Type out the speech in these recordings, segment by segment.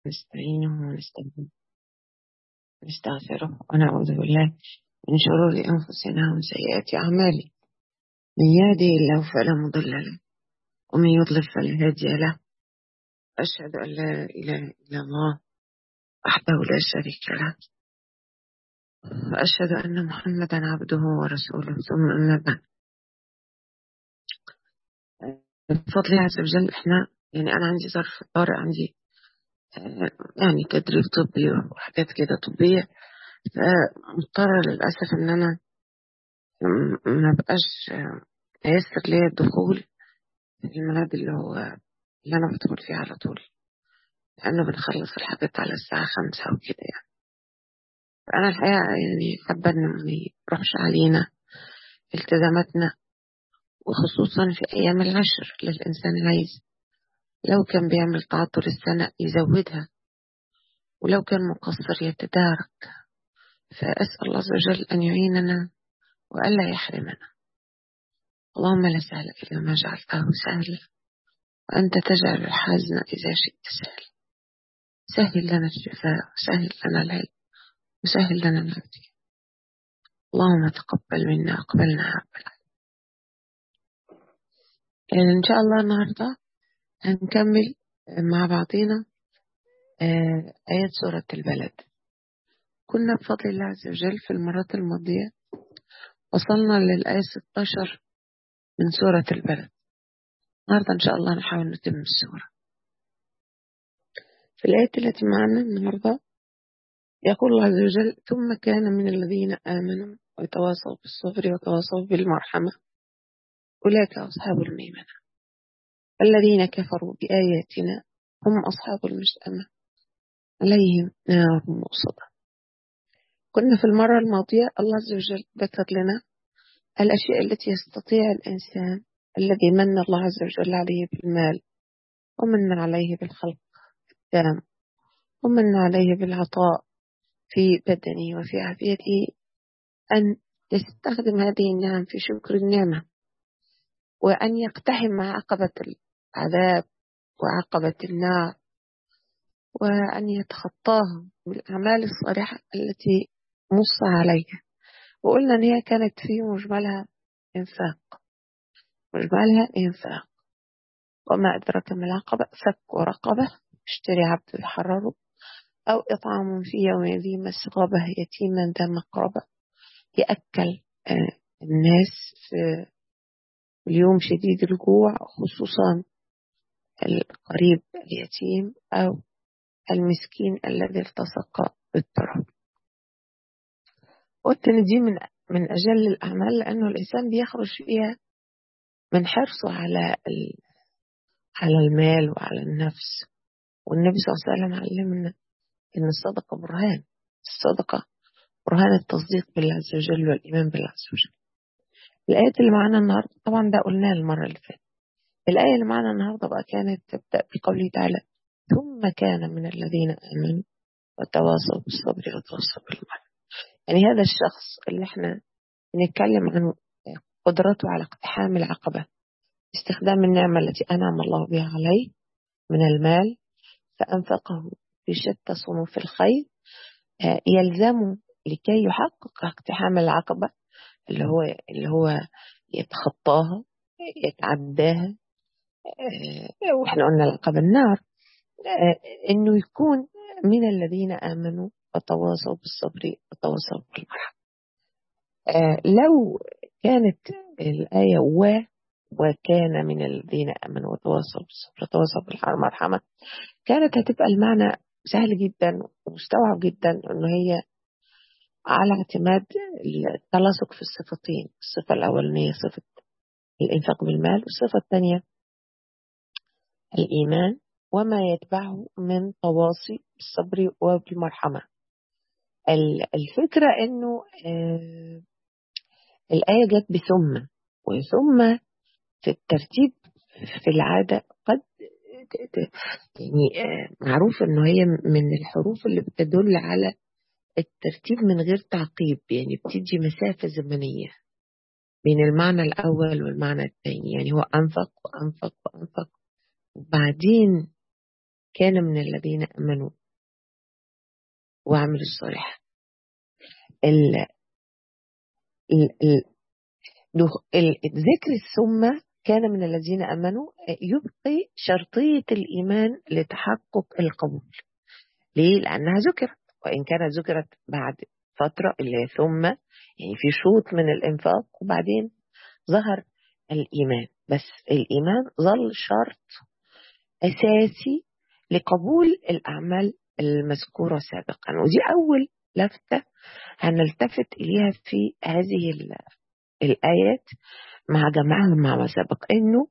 نستعينه ونستغفره نستغفره ونعوذ بالله من شرور أنفسنا ومن سيئات أعمالنا من يهدي الله فلا مضل له ومن يضلل فلا هادي له أشهد أن لا إله إلا الله وحده لا شريك له وأشهد أن محمدا عبده ورسوله ثم أما بعد بفضل الله عز وجل احنا يعني أنا عندي ظرف طارئ عندي يعني تدريب طبي وحاجات كده طبية فمضطرة للأسف إن أنا ما بقاش ييسر لي الدخول في الميعاد اللي هو اللي أنا بدخل فيه على طول لأنه بنخلص الحاجات على الساعة خمسة وكده يعني فأنا الحقيقة يعني حابة إن ما يروحش علينا التزاماتنا وخصوصا في أيام العشر للإنسان عايز لو كان بيعمل تعطل السنة يزودها ولو كان مقصر يتدارك فأسأل الله عز وجل أن يعيننا وألا يحرمنا اللهم لا سهل إلا ما جعلته سهلا وأنت تجعل الحزن إذا شئت سهلا سهل لنا الشفاء وسهل لنا العلم وسهل لنا العافية اللهم تقبل منا أقبلنا يا رب العالمين إن شاء الله النهاردة هنكمل مع بعضينا آيات سورة البلد كنا بفضل الله عز وجل في المرات الماضية وصلنا للآية 16 من سورة البلد النهاردة إن شاء الله نحاول نتم السورة في الآية التي معنا النهاردة يقول الله عز وجل ثم كان من الذين آمنوا وتواصوا بالصبر وتواصوا بالمرحمة أولئك أصحاب الميمنة الذين كفروا بآياتنا هم أصحاب المشأمة عليهم نار مؤصدة كنا في المرة الماضية الله عز وجل ذكر لنا الأشياء التي يستطيع الإنسان الذي من الله عز وجل عليه بالمال ومن عليه بالخلق التام ومن عليه بالعطاء في بدنه وفي عافيته أن يستخدم هذه النعم في شكر النعمة وأن يقتحم مع عقبة العذاب وعقبة النار وأن يتخطاها بالأعمال الصالحة التي نص عليها وقلنا إن هي كانت في مجملها إنفاق مجملها إنفاق وما أدرك ما العقبة فك ورقبة اشتري عبد يحرره أو إطعام في يوم ذي مسغبة يتيما ذا مقربة يأكل الناس في اليوم شديد الجوع خصوصا القريب اليتيم أو المسكين الذي التصق بالتراب قلت إن دي من من أجل الأعمال لأنه الإنسان بيخرج فيها من حرصه على على المال وعلى النفس والنبي صلى الله عليه وسلم علمنا إن الصدقة برهان الصدقة برهان التصديق بالله عز وجل والإيمان بالله عز وجل الآيات اللي معانا النهاردة طبعا ده قلناه المرة اللي فاتت الآية اللي معانا النهاردة بقى كانت تبدأ بقوله تعالى ثم كان من الذين آمنوا وتواصوا بالصبر وتواصوا بالمرحمة يعني هذا الشخص اللي احنا بنتكلم عنه قدرته على اقتحام العقبة استخدام النعمة التي أنعم الله بها عليه من المال فأنفقه في شتى صنوف الخير يلزمه لكي يحقق اقتحام العقبة اللي هو اللي هو يتخطاها يتعداها واحنا قلنا العقبة النار انه يكون من الذين امنوا وتواصوا بالصبر وتواصوا بالمرحمة لو كانت الآية و وكان من الذين امنوا وتواصوا بالصبر وتواصوا بالمرحمة كانت هتبقى المعنى سهل جدا ومستوعب جدا انه هي على اعتماد التلاصق في الصفتين الصفة الأولانية صفة الإنفاق بالمال والصفة الثانية الإيمان وما يتبعه من تواصي بالصبر وبالمرحمة الفكرة أنه الآية جت بثم وثم في الترتيب في العادة قد يعني معروف أنه هي من الحروف اللي بتدل على الترتيب من غير تعقيب يعني بتدي مسافة زمنية بين المعنى الأول والمعنى الثاني يعني هو أنفق وأنفق وأنفق وبعدين كان من الذين امنوا وعملوا الصالحات ال ذكر الثم كان من الذين امنوا يبقي شرطيه الايمان لتحقق القبول ليه لانها ذكرت وان كانت ذكرت بعد فتره اللي ثم يعني في شوط من الانفاق وبعدين ظهر الايمان بس الايمان ظل شرط اساسي لقبول الاعمال المذكوره سابقا ودي اول لفته هنلتفت اليها في هذه الآيات مع جماعة مع ما سبق إنه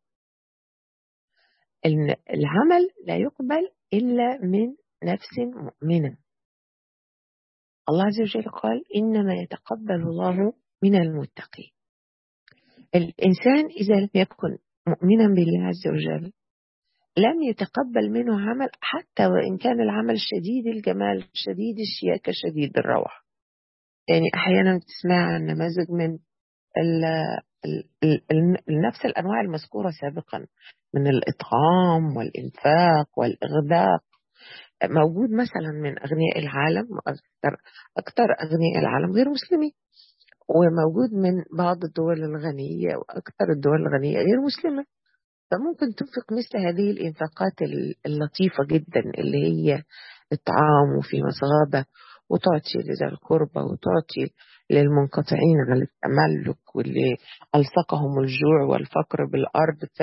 إن العمل لا يقبل إلا من نفس مؤمنة الله عز وجل قال إنما يتقبل الله من المتقين الإنسان إذا لم يكن مؤمنا بالله عز وجل لم يتقبل منه عمل حتى وإن كان العمل شديد الجمال شديد الشياكة شديد الروعة يعني أحيانا تسمع عن نماذج من نفس الأنواع المذكورة سابقا من الإطعام والإنفاق والإغداق موجود مثلا من أغنياء العالم أكثر, أكثر أغنياء العالم غير مسلمين وموجود من بعض الدول الغنية وأكثر الدول الغنية غير مسلمة فممكن تنفق مثل هذه الإنفاقات اللطيفة جدا اللي هي الطعام وفي مسغبة وتعطي لذا القربة وتعطي للمنقطعين على التملك واللي ألصقهم الجوع والفقر بالأرض ف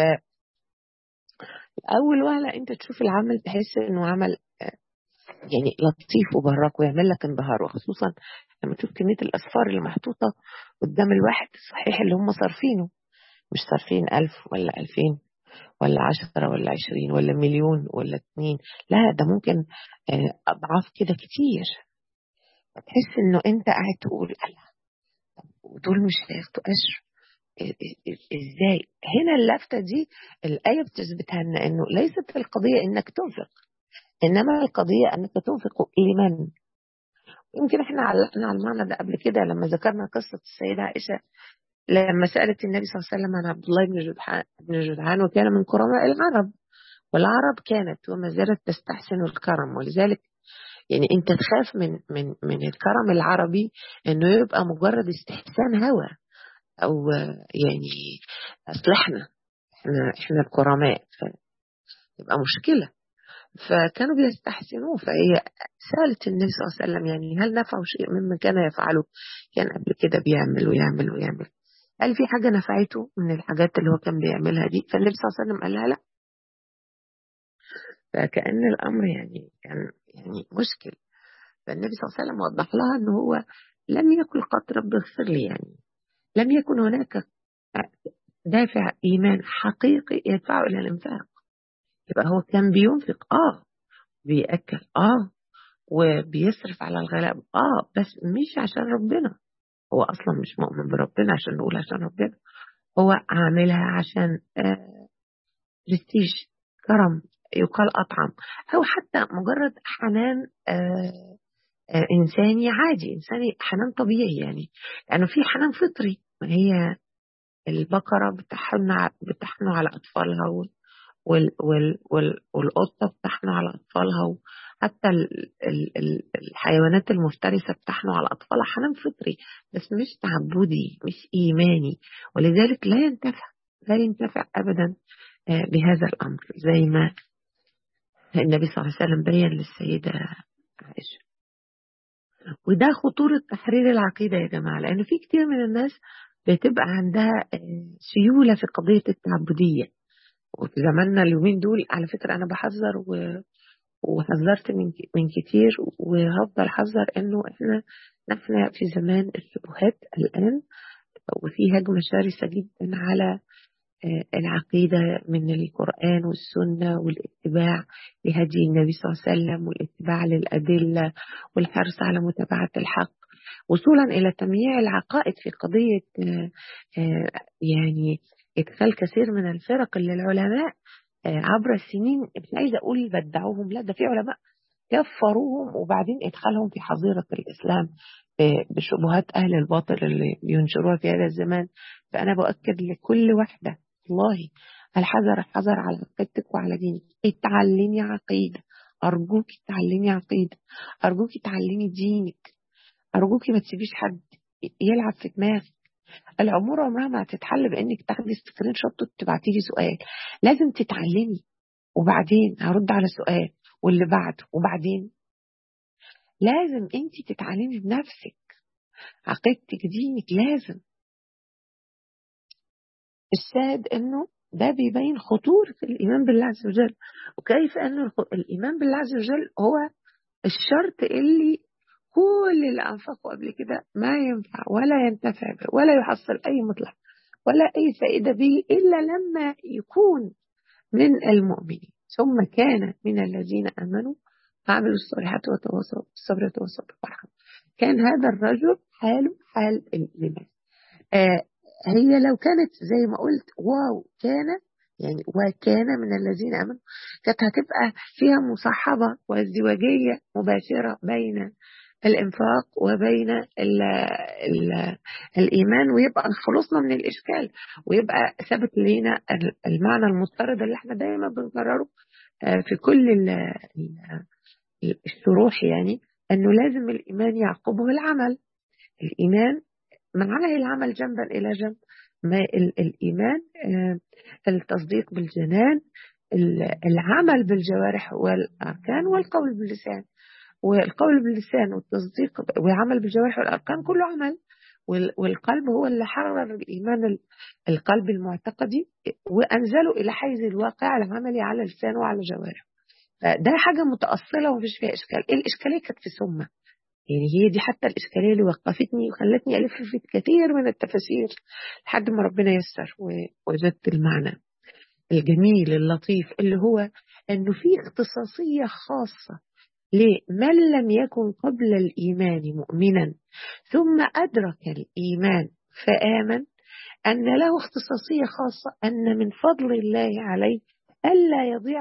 أول وهلة أنت تشوف العمل تحس إنه عمل يعني لطيف وبراك ويعمل لك انبهار وخصوصا لما تشوف كمية الأصفار اللي محطوطة قدام الواحد الصحيح اللي هم صارفينه مش صارفين ألف ولا ألفين ولا عشرة ولا عشرين ولا مليون ولا اتنين لا ده ممكن أضعاف كده كتير تحس انه انت قاعد تقول الله ودول مش هياخدوا اجر ازاي هنا اللفته دي الايه بتثبتها لنا انه ليست القضيه انك تنفق انما القضيه انك تنفق لمن يمكن احنا علقنا على المعنى ده قبل كده لما ذكرنا قصه السيده عائشه لما سالت النبي صلى الله عليه وسلم عن عبد الله بن جدعان بن جدعان وكان من كرماء العرب والعرب كانت وما زالت تستحسن الكرم ولذلك يعني انت تخاف من من من الكرم العربي انه يبقى مجرد استحسان هوى او يعني اصل احنا احنا احنا الكرماء فتبقى مشكله فكانوا بيستحسنوه فهي سالت النبي صلى الله عليه وسلم يعني هل نفعه شيء مما كان يفعله كان قبل كده بيعمل ويعمل ويعمل هل في حاجه نفعته من الحاجات اللي هو كان بيعملها دي فالنبي صلى الله عليه وسلم قال لها لا فكأن الأمر يعني كان يعني مشكل فالنبي صلى الله عليه وسلم وضح لها أنه هو لم يكن قط رب اغفر لي يعني لم يكن هناك دافع إيمان حقيقي يدفعه إلى الإنفاق يبقى هو كان بينفق آه بيأكل آه وبيصرف على الغلاء آه بس مش عشان ربنا هو أصلا مش مؤمن بربنا عشان نقول عشان ربنا هو عاملها عشان آه برستيج كرم يقال أطعم أو حتى مجرد حنان آه آه إنساني عادي إنساني حنان طبيعي يعني لأنه في حنان فطري ما هي البقرة بتحن بتحن على أطفالها وال وال وال والقطة بتحن على أطفالها وحتى ال ال ال الحيوانات المفترسة بتحن على أطفالها حنان فطري بس مش تعبدي مش إيماني ولذلك لا ينتفع لا ينتفع أبدا بهذا الأمر زي ما النبي صلى الله عليه وسلم بين للسيدة عائشة وده خطورة تحرير العقيدة يا جماعة لأن في كتير من الناس بتبقى عندها سيولة في قضية التعبدية وفي زماننا اليومين دول على فكرة أنا بحذر و... وحذرت من من كتير وهفضل حذر إنه إحنا نحن في زمان الشبهات الآن وفي هجمة شرسة جدا على العقيدة من القرآن والسنة والاتباع لهدي النبي صلى الله عليه وسلم والاتباع للأدلة والحرص على متابعة الحق وصولا إلى تمييع العقائد في قضية يعني إدخال كثير من الفرق اللي العلماء عبر السنين مش عايزة أقول بدعوهم لا ده في علماء كفروهم وبعدين إدخالهم في حظيرة الإسلام بشبهات أهل الباطل اللي بينشروها في هذا الزمان فأنا بؤكد لكل واحدة والله الحذر الحذر على عقيدتك وعلى دينك اتعلمي عقيدة أرجوك تعلمي عقيدة أرجوك تعلمي دينك أرجوك ما تسيبيش حد يلعب في دماغك الأمور عمرها ما هتتحل بإنك تاخدي سكرين شوت وتبعتي لي سؤال لازم تتعلمي وبعدين هرد على سؤال واللي بعده وبعدين لازم انت تتعلمي بنفسك عقيدتك دينك لازم الشاهد انه ده بيبين خطورة الإيمان بالله عز وجل وكيف أن الإيمان بالله عز وجل هو الشرط اللي كل اللي أنفقوا قبل كده ما ينفع ولا ينتفع به ولا يحصل أي مطلق ولا أي فائدة به إلا لما يكون من المؤمنين ثم كان من الذين آمنوا وعملوا الصالحات وتواصوا بالصبر وتواصوا بالرحمة كان هذا الرجل حاله حال الإيمان آه هي لو كانت زي ما قلت واو كان يعني وكان من الذين امنوا كانت هتبقى فيها مصاحبه وازدواجيه مباشره بين الانفاق وبين ال ال الايمان ويبقى خلصنا من الاشكال ويبقى ثبت لينا المعنى المضطرد اللي احنا دايما بنكرره في كل الشروح يعني انه لازم الايمان يعقبه العمل الايمان معاه العمل جنبا إلى جنب ما الإيمان التصديق بالجنان العمل بالجوارح والأركان والقول باللسان والقول باللسان والتصديق والعمل بالجوارح والأركان كله عمل والقلب هو اللي حرر الإيمان القلب المعتقدي وأنزله إلى حيز الواقع العملي على لسانه وعلى جوارحه فده حاجة متأصلة ومفيش فيها إشكال الإشكالية كانت في ثم يعني هي دي حتى الإشكالية اللي وقفتني وخلتني ألف في كثير من التفاسير لحد ما ربنا يسر ووجدت المعنى الجميل اللطيف اللي هو أنه في اختصاصية خاصة لمن لم يكن قبل الإيمان مؤمنا ثم أدرك الإيمان فآمن أن له اختصاصية خاصة أن من فضل الله عليه ألا يضيع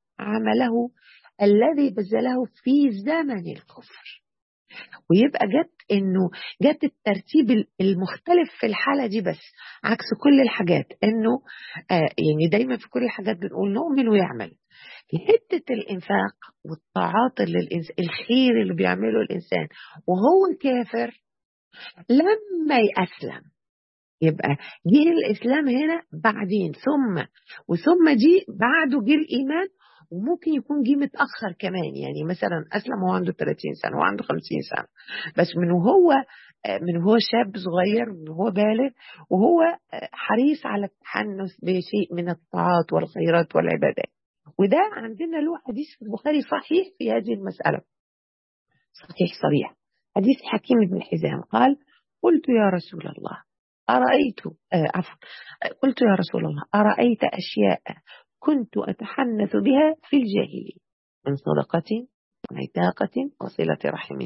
عمله الذي بذله في زمن الكفر ويبقى جت انه جت الترتيب المختلف في الحاله دي بس عكس كل الحاجات انه آه يعني دايما في كل الحاجات بنقول نؤمن ويعمل في حته الانفاق والطاعات اللي الإنس... الخير اللي بيعمله الانسان وهو كافر لما يأسلم يبقى جه الاسلام هنا بعدين ثم وثم دي بعده جه الايمان وممكن يكون جه متأخر كمان يعني مثلا أسلم وهو عنده 30 سنة وعنده 50 سنة بس من وهو من وهو شاب صغير من وهو بالغ وهو حريص على التحنث بشيء من الطاعات والخيرات والعبادات وده عندنا له حديث في البخاري صحيح في هذه المسألة صحيح صريح حديث حكيم بن حزام قال قلت يا رسول الله أرأيت آه عفوا قلت يا رسول الله أرأيت أشياء كنت أتحنث بها في الجاهلية من صدقة وعتاقة وصلة رحم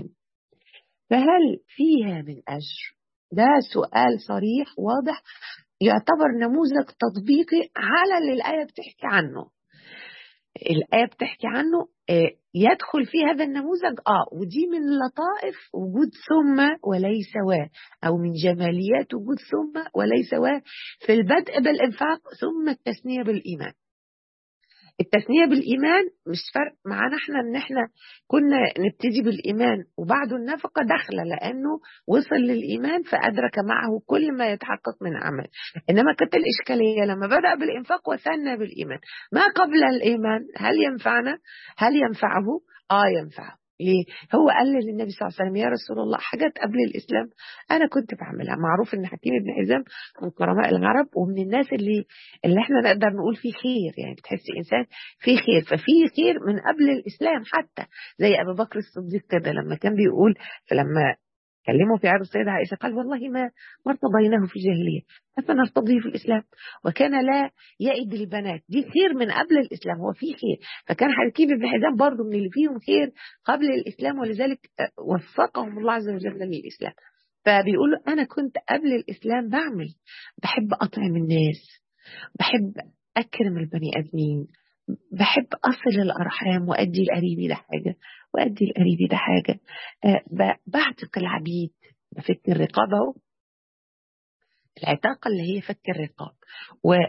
فهل فيها من أجر ده سؤال صريح واضح يعتبر نموذج تطبيقي على اللي الآية بتحكي عنه الآية بتحكي عنه يدخل في هذا النموذج آه ودي من لطائف وجود ثم وليس و أو من جماليات وجود ثم وليس و في البدء بالإنفاق ثم التثنية بالإيمان التثنية بالإيمان مش فرق معانا احنا ان احنا كنا نبتدي بالإيمان وبعده النفقة داخلة لأنه وصل للإيمان فأدرك معه كل ما يتحقق من عمل إنما كانت الإشكالية لما بدأ بالإنفاق وثنى بالإيمان ما قبل الإيمان هل ينفعنا هل ينفعه آه ينفعه ليه؟ هو قال للنبي صلى الله عليه وسلم يا رسول الله حاجات قبل الاسلام انا كنت بعملها معروف ان حكيم بن حزام من كرماء العرب ومن الناس اللي اللي احنا نقدر نقول فيه خير يعني بتحس انسان فيه خير ففيه خير من قبل الاسلام حتى زي ابو بكر الصديق كده لما كان بيقول فلما كلمه في عرض السيدة عائشة قال والله ما ما ارتضيناه في الجاهلية أفنرتضيه في الإسلام وكان لا يئد البنات دي خير من قبل الإسلام هو في خير فكان حكيم بن حزام برضه من اللي فيهم خير قبل الإسلام ولذلك وفقهم الله عز وجل للإسلام فبيقولوا أنا كنت قبل الإسلام بعمل بحب أطعم الناس بحب أكرم البني آدمين بحب أصل الأرحام وأدي القريبي ده حاجة وأدي القريبي ده حاجة أه بعتق العبيد بفك الرقاب أهو العتاقة اللي هي فك الرقاب و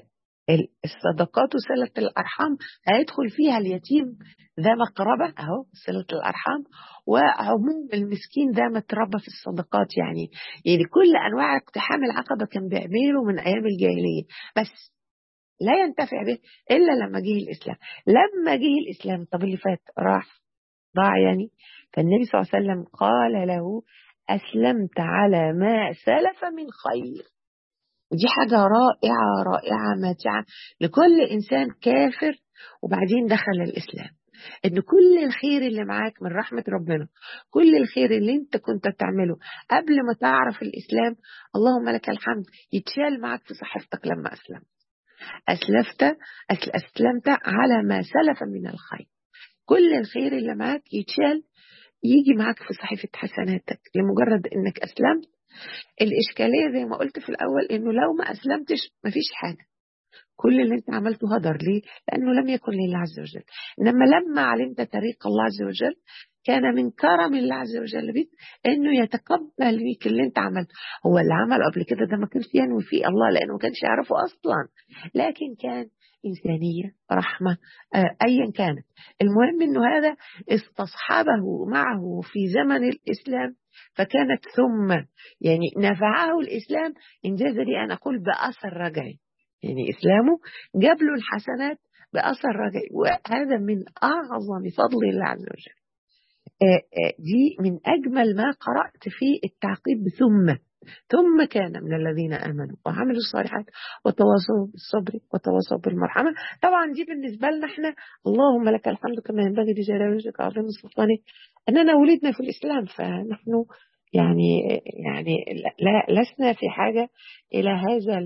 الصدقات وصلة الأرحام هيدخل فيها اليتيم ذا مقربة أهو صلة الأرحام وعموم المسكين ذا متربى في الصدقات يعني يعني كل أنواع اقتحام العقبة كان بيعمله من أيام الجاهلية بس لا ينتفع به إلا لما جه الإسلام لما جه الإسلام طب اللي فات راح ضاع يعني فالنبي صلى الله عليه وسلم قال له أسلمت على ما سلف من خير ودي حاجة رائعة رائعة ماتعة لكل إنسان كافر وبعدين دخل الإسلام إن كل الخير اللي معاك من رحمة ربنا كل الخير اللي أنت كنت بتعمله قبل ما تعرف الإسلام اللهم لك الحمد يتشال معاك في صحيفتك لما أسلمت أسلفت أسلمت على ما سلف من الخير كل الخير اللي معاك يتشال يجي معاك في صحيفة حسناتك لمجرد انك اسلمت الاشكالية زي ما قلت في الاول انه لو ما اسلمتش مفيش حاجة كل اللي انت عملته هدر ليه لانه لم يكن لله عز وجل انما لما علمت طريق الله عز وجل كان من كرم الله عز وجل بك انه يتقبل بيك اللي انت عملته هو اللي عمله قبل كده ده ما كانش ينوي فيه الله لانه ما كانش يعرفه اصلا لكن كان إنسانية رحمة آه، أيا كانت المهم أنه هذا استصحبه معه في زمن الإسلام فكانت ثم يعني نفعه الإسلام إنجاز لي أن أقول بأثر رجعي يعني إسلامه جاب له الحسنات بأثر رجعي وهذا من أعظم فضل الله عز وجل آه، آه، دي من أجمل ما قرأت في التعقيب ثم ثم كان من الذين آمنوا وعملوا الصالحات وتواصوا بالصبر وتواصوا بالمرحمة طبعا دي بالنسبة لنا احنا اللهم لك الحمد كما ينبغي لجلال وجهك عظيم سلطانك أننا ولدنا في الإسلام فنحن يعني يعني لا لسنا في حاجة إلى هذا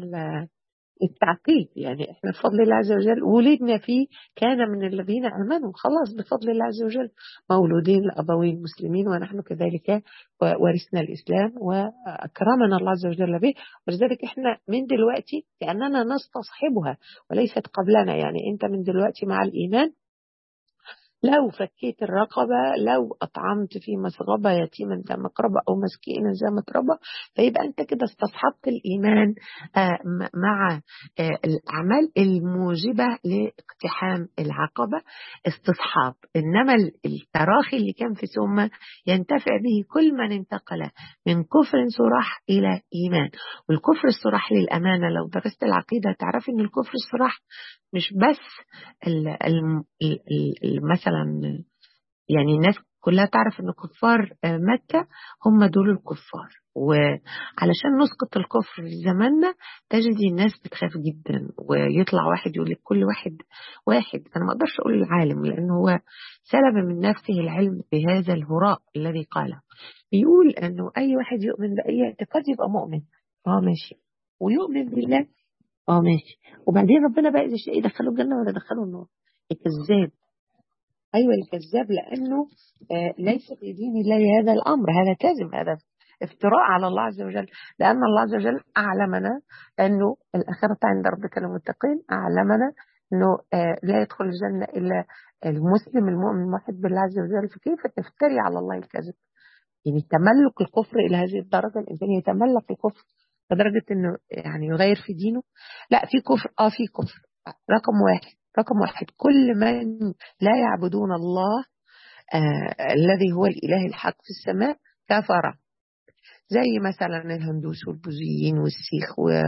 التعقيد يعني احنا بفضل الله عز وجل ولدنا فيه كان من الذين امنوا خلاص بفضل الله عز وجل مولودين لابوين مسلمين ونحن كذلك ورثنا الاسلام واكرمنا الله عز وجل به ولذلك احنا من دلوقتي كاننا نستصحبها وليست قبلنا يعني انت من دلوقتي مع الايمان لو فكيت الرقبة لو أطعمت في مسغبة يتيما ذا مقربة أو مسكينا ذا متربة فيبقى أنت كده استصحبت الإيمان آه، مع آه، الأعمال الموجبة لاقتحام العقبة استصحاب إنما التراخي اللي كان في ثم ينتفع به كل من انتقل من كفر صراح إلى إيمان والكفر الصراح للأمانة لو درست العقيدة تعرف أن الكفر الصراح مش بس مثلا يعني الناس كلها تعرف ان كفار مكة هم دول الكفار وعلشان نسقط الكفر في زماننا تجدي الناس بتخاف جدا ويطلع واحد يقول لك كل واحد واحد انا ما اقدرش اقول العالم لانه هو سلب من نفسه العلم بهذا الهراء الذي قاله بيقول انه اي واحد يؤمن باي اعتقاد يبقى مؤمن اه ماشي ويؤمن بالله اه ماشي وبعدين ربنا بقى اذا شاء يدخله الجنه ولا يدخله النار الكذاب ايوه الكذاب لانه آه ليس في دين الله هذا الامر هذا كذب هذا افتراء على الله عز وجل لان الله عز وجل اعلمنا انه الاخره عند ربك للمتقين اعلمنا انه آه لا يدخل الجنه الا المسلم المؤمن الموحد بالله عز وجل فكيف تفتري على الله الكذب يعني تملك الكفر الى هذه الدرجه الانسان يتملك الكفر لدرجة انه يعني يغير في دينه لا في كفر اه في كفر رقم واحد رقم واحد كل من لا يعبدون الله آه الذي هو الإله الحق في السماء كفر زي مثلا الهندوس والبوذيين والسيخ و...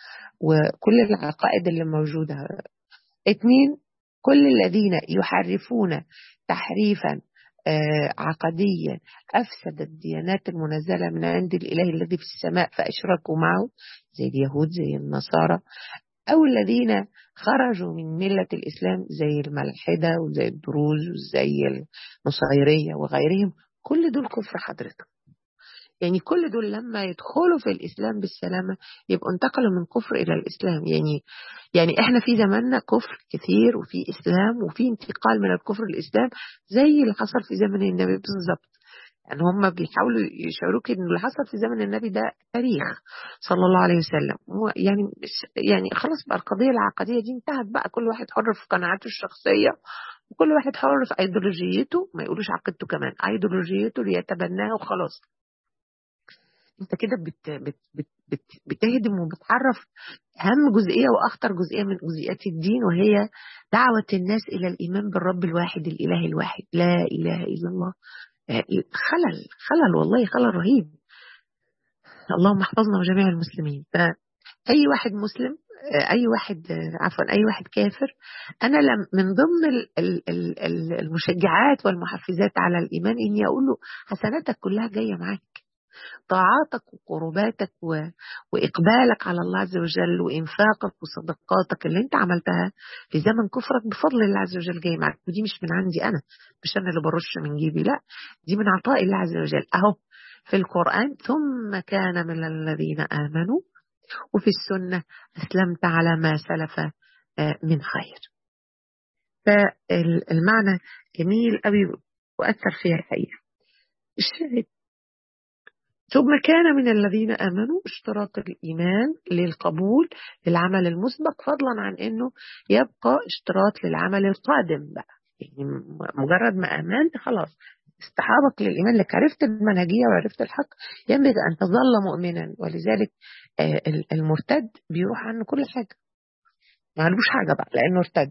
وكل العقائد اللي موجودة اثنين كل الذين يحرفون تحريفا آه، عقديا أفسد الديانات المنزلة من عند الإله الذي في السماء فأشركوا معه زي اليهود زي النصارى أو الذين خرجوا من ملة الإسلام زي الملحدة وزي الدروز وزي النصيرية وغيرهم كل دول كفر حضرتك يعني كل دول لما يدخلوا في الإسلام بالسلامة يبقوا انتقلوا من كفر إلى الإسلام يعني يعني إحنا في زماننا كفر كثير وفي إسلام وفي انتقال من الكفر للإسلام زي اللي حصل في زمن النبي بالظبط يعني هم بيحاولوا يشعروك ان اللي حصل في زمن النبي ده تاريخ صلى الله عليه وسلم يعني يعني خلاص بقى القضيه العقديه دي انتهت بقى كل واحد حر في قناعاته الشخصيه وكل واحد حر في ايديولوجيته ما يقولوش عقيدته كمان ايديولوجيته ليتبناها وخلاص انت كده بت بت بت بت بتهدم وبتعرف اهم جزئيه واخطر جزئيه من جزئيات الدين وهي دعوه الناس الى الايمان بالرب الواحد الاله الواحد لا اله الا الله خلل خلل والله خلل رهيب اللهم احفظنا وجميع المسلمين فاي واحد مسلم اي واحد عفوا اي واحد كافر انا لم من ضمن المشجعات والمحفزات على الايمان اني اقول له حسناتك كلها جايه معاك طاعاتك وقرباتك و... وإقبالك على الله عز وجل وإنفاقك وصدقاتك اللي أنت عملتها في زمن كفرك بفضل الله عز وجل جاي معك ودي مش من عندي أنا مش أنا اللي برش من جيبي لا دي من عطاء الله عز وجل أهو في القرآن ثم كان من الذين آمنوا وفي السنة أسلمت على ما سلف من خير فالمعنى جميل قوي وأثر فيها الحقيقة الشاهد ثم كان من الذين امنوا اشتراط الايمان للقبول للعمل المسبق فضلا عن انه يبقى اشتراط للعمل القادم بقى يعني مجرد ما امنت خلاص استحابك للايمان لك عرفت المنهجيه وعرفت الحق ينبغي ان تظل مؤمنا ولذلك المرتد بيروح عنه كل حاجه ما علوش حاجه بقى لانه ارتد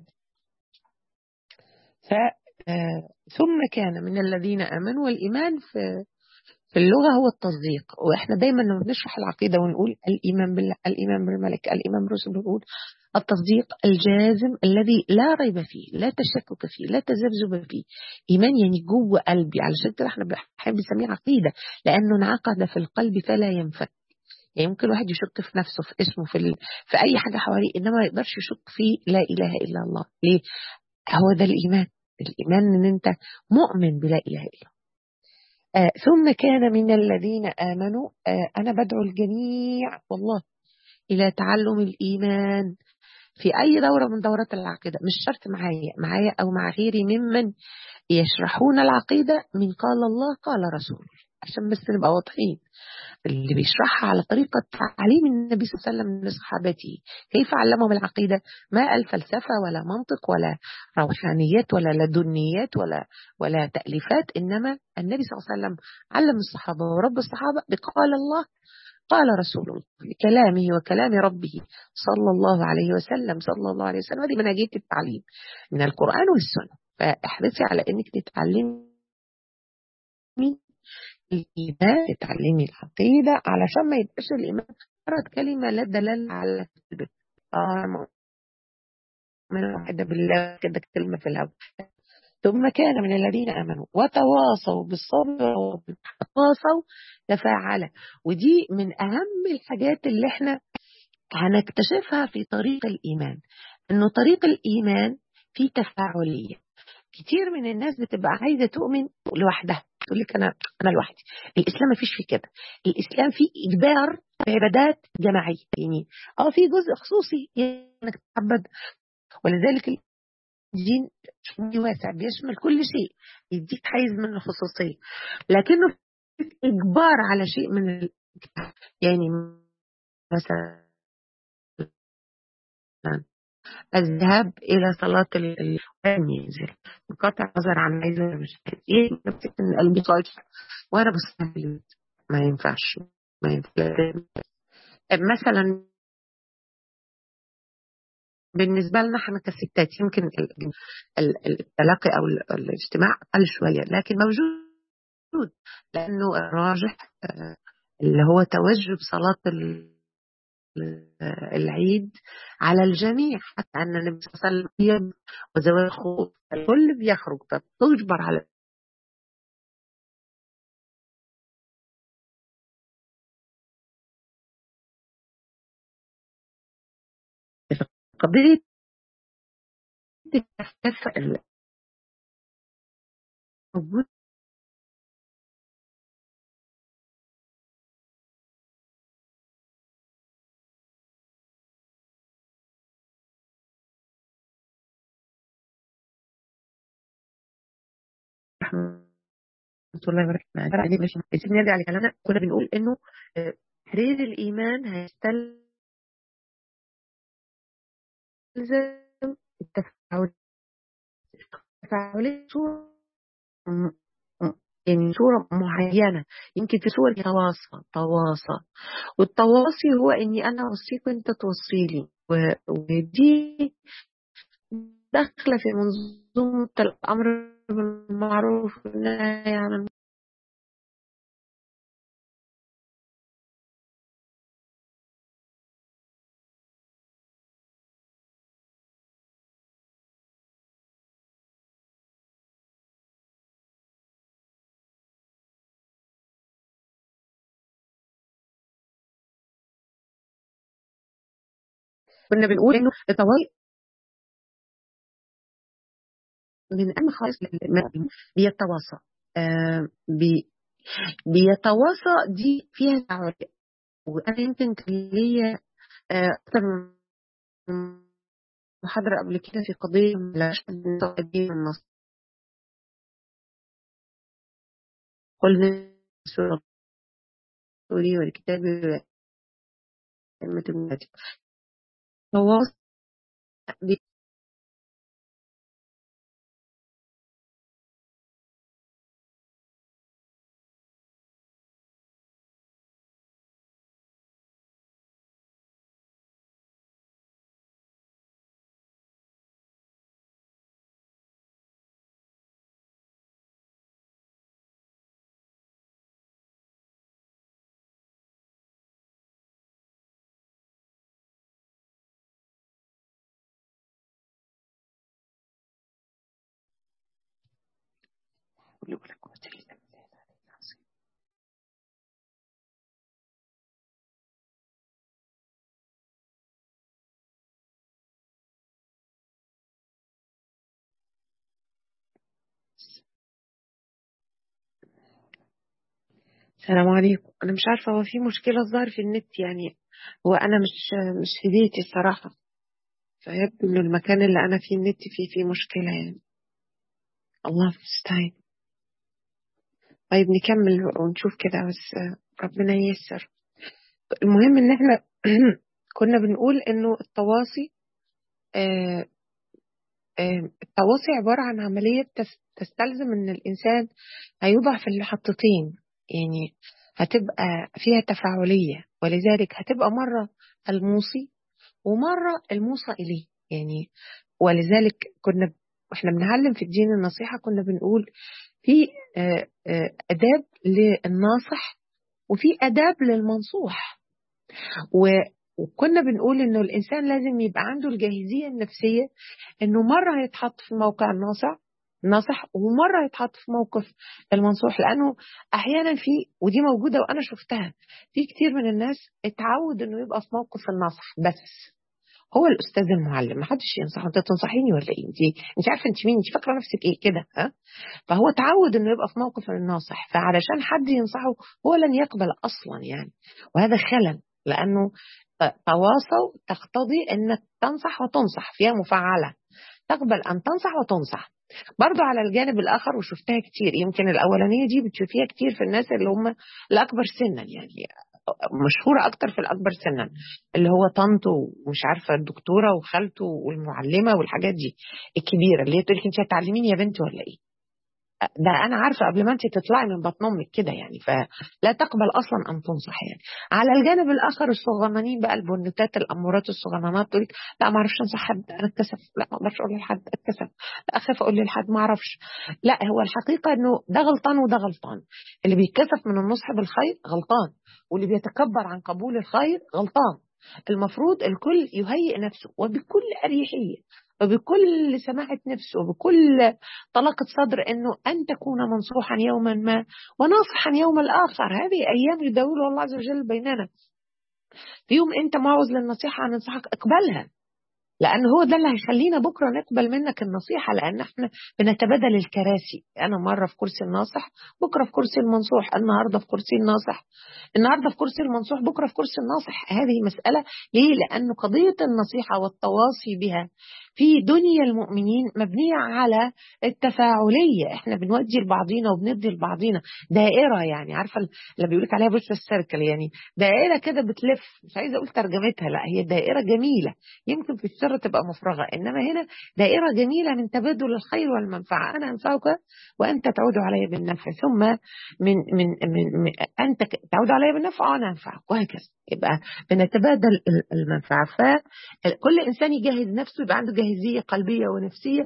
ف ثم كان من الذين امنوا والايمان في في اللغة هو التصديق وإحنا دايما لما بنشرح العقيدة ونقول الإيمان بالله الإيمان بالملك الإيمان بالرسل بنقول التصديق الجازم الذي لا ريب فيه لا تشكك فيه لا تذبذب فيه إيمان يعني جوه قلبي علشان كده احنا بنحب نسميه عقيدة لأنه انعقد في القلب فلا ينفك يعني ممكن الواحد يشك في نفسه في اسمه في, ال... في أي حاجة حواليه إنما ما يقدرش يشك في لا إله إلا الله ليه؟ هو ده الإيمان الإيمان إن أنت مؤمن بلا إله إلا الله آه ثم كان من الذين آمنوا آه أنا بدعو الجميع والله إلى تعلم الإيمان في أي دورة من دورات العقيدة مش شرط معايا معايا أو مع غيري ممن يشرحون العقيدة من قال الله قال رسول عشان بس نبقى واضحين اللي بيشرحها على طريقة تعليم النبي صلى الله عليه وسلم لصحابته كيف علمهم العقيدة ما الفلسفة ولا منطق ولا روحانيات ولا لدنيات ولا ولا تأليفات إنما النبي صلى الله عليه وسلم علم الصحابة ورب الصحابة بقال الله قال رسول الله بكلامه وكلام ربه صلى الله عليه وسلم صلى الله عليه وسلم هذه منهجية التعليم من القرآن والسنة فاحرصي على انك تتعلمي الإيمان تتعلمي العقيدة علشان ما يبقاش الإيمان مجرد كلمة لا دلالة على قلبك آه من واحدة بالله كده كلمة في الهواء ثم كان من الذين امنوا وتواصوا بالصبر وتواصوا تفاعل ودي من اهم الحاجات اللي احنا هنكتشفها في طريق الايمان انه طريق الايمان فيه تفاعليه كتير من الناس بتبقى عايزه تؤمن لوحدها تقول لك انا انا لوحدي الاسلام ما فيش فيه كده الاسلام فيه اجبار بعبادات جماعيه يعني اه في جزء خصوصي انك تتعبد ولذلك الدين واسع بيشمل كل شيء يديك حيز من الخصوصيه لكنه اجبار على شيء من ال... يعني مثلا الذهاب الى صلاه المنزل بقطع نظر عن عايزه مش ايه ان قلبي صاير وانا بصلي ما ينفعش ما ينفعش مثلا بالنسبه لنا احنا كستات يمكن التلاقي او الاجتماع اقل شويه لكن موجود لانه الراجح اللي هو توجب صلاه العيد على الجميع حتى أن النبي صلى الله عليه وسلم وزواج خوف الكل بيخرج فتجبر على قضية موجود رحمة الله وبركاته عايزين نرجع لكلامنا كنا بنقول انه تحرير الايمان هيستلزم التفاعل التفاعلية يعني صورة معينة يمكن في صور تواصى تواصى والتواصي هو اني انا اوصيك وانت توصيلي ودي داخلة في منظومة الامر بالمعروف والنهي عن كنا بنقول انه الطوارئ من اهم خالص بيتواصى آه بي بيتواصى دي فيها تعارف وانا يمكن كان ليا آه اكتر من محاضره قبل كده في قضيه الدين النص قلنا سوري والكتاب كلمة المنادي تواصى السلام عليكم انا مش عارفه هو في مشكله الظاهر في النت يعني هو انا مش مش في بيتي الصراحه فيبدو انه المكان اللي انا فيه النت فيه فيه مشكله يعني الله المستعان طيب نكمل ونشوف كده بس ربنا ييسر المهم ان احنا كنا بنقول انه التواصي آه آه التواصي عباره عن عمليه تستلزم ان الانسان هيوضع في المحطتين يعني هتبقى فيها تفاعلية ولذلك هتبقى مرة الموصي ومرة الموصى إليه يعني ولذلك كنا واحنا بنعلم في الدين النصيحة كنا بنقول في أداب للناصح وفي أداب للمنصوح وكنا بنقول إنه الإنسان لازم يبقى عنده الجاهزية النفسية إنه مرة هيتحط في موقع الناصح ناصح ومره يتحط في موقف المنصوح لانه احيانا في ودي موجوده وانا شفتها في كتير من الناس اتعود انه يبقى في موقف الناصح بس هو الاستاذ المعلم ما حدش ينصح انت تنصحيني ولا ايه انت انت عارفه انت مين انت فاكره نفسك ايه كده ها فهو تعود انه يبقى في موقف الناصح فعلشان حد ينصحه هو لن يقبل اصلا يعني وهذا خلل لانه تواصل تقتضي انك تنصح وتنصح فيها مفعله تقبل ان تنصح وتنصح برضو على الجانب الآخر وشفتها كتير يمكن الأولانية دي بتشوفيها كتير في الناس اللي هم الأكبر سنا يعني مشهورة أكتر في الأكبر سنا اللي هو طنطه ومش عارفة الدكتورة وخالته والمعلمة والحاجات دي الكبيرة اللي هي تقول لك أنت هتعلميني يا بنتي ولا إيه؟ ده انا عارفه قبل ما انت تطلعي من بطن امك كده يعني فلا تقبل اصلا ان تنصح يعني على الجانب الاخر الصغننين بقى البنوتات الامورات الصغننات تقول لا ما اعرفش انصح حد انا اتكسف لا ما اقدرش اقول لحد اتكسف لا اخاف اقول لحد ما اعرفش لا هو الحقيقه انه ده غلطان وده غلطان اللي بيتكسف من النصح بالخير غلطان واللي بيتكبر عن قبول الخير غلطان المفروض الكل يهيئ نفسه وبكل اريحيه وبكل سماحة نفس وبكل طلاقة صدر أنه أن تكون منصوحا يوما ما وناصحا يوم الآخر هذه أيام يداولها الله عز وجل بيننا في يوم أنت معوز للنصيحة ننصحك اقبلها لأن هو ده اللي هيخلينا بكرة نقبل منك النصيحة لأن احنا بنتبادل الكراسي أنا مرة في كرسي الناصح بكرة في كرسي المنصوح النهاردة في كرسي الناصح النهاردة في كرسي المنصوح بكرة في كرسي الناصح هذه مسألة ليه؟ لأن قضية النصيحة والتواصي بها في دنيا المؤمنين مبنية على التفاعلية احنا بنودي لبعضينا وبندي لبعضينا دائرة يعني عارفة اللي بيقولك عليها بوش السيركل يعني دائرة كده بتلف مش عايزة أقول ترجمتها لا هي دائرة جميلة يمكن في السر تبقى مفرغة إنما هنا دائرة جميلة من تبادل الخير والمنفعة أنا أنفعك وأنت تعود علي بالنفع ثم من من من, من أنت تعود علي بالنفع وأنا أنفعك وهكذا يبقى بنتبادل المنفعة فكل إنسان يجهز نفسه يبقى عنده جاهزية قلبية ونفسية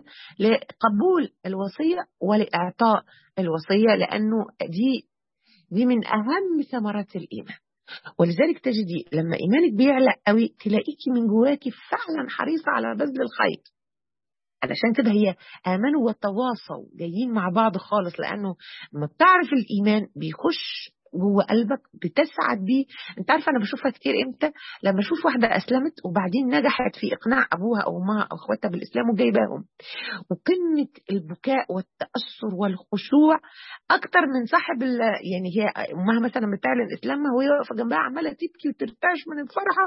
لقبول الوصية ولإعطاء الوصية لأنه دي دي من أهم ثمرات الإيمان ولذلك تجدي لما إيمانك بيعلى قوي تلاقيكي من جواكي فعلا حريصة على بذل الخير علشان كده هي آمنوا وتواصوا جايين مع بعض خالص لأنه لما بتعرف الإيمان بيخش جوه قلبك بتسعد بيه انت عارفه انا بشوفها كتير امتى لما اشوف واحده اسلمت وبعدين نجحت في اقناع ابوها او امها او اخواتها بالاسلام وجايباهم وقمه البكاء والتاثر والخشوع اكتر من صاحب يعني هي امها مثلا بتعلن اسلامها وهي واقفه جنبها عماله تبكي وترتعش من الفرحه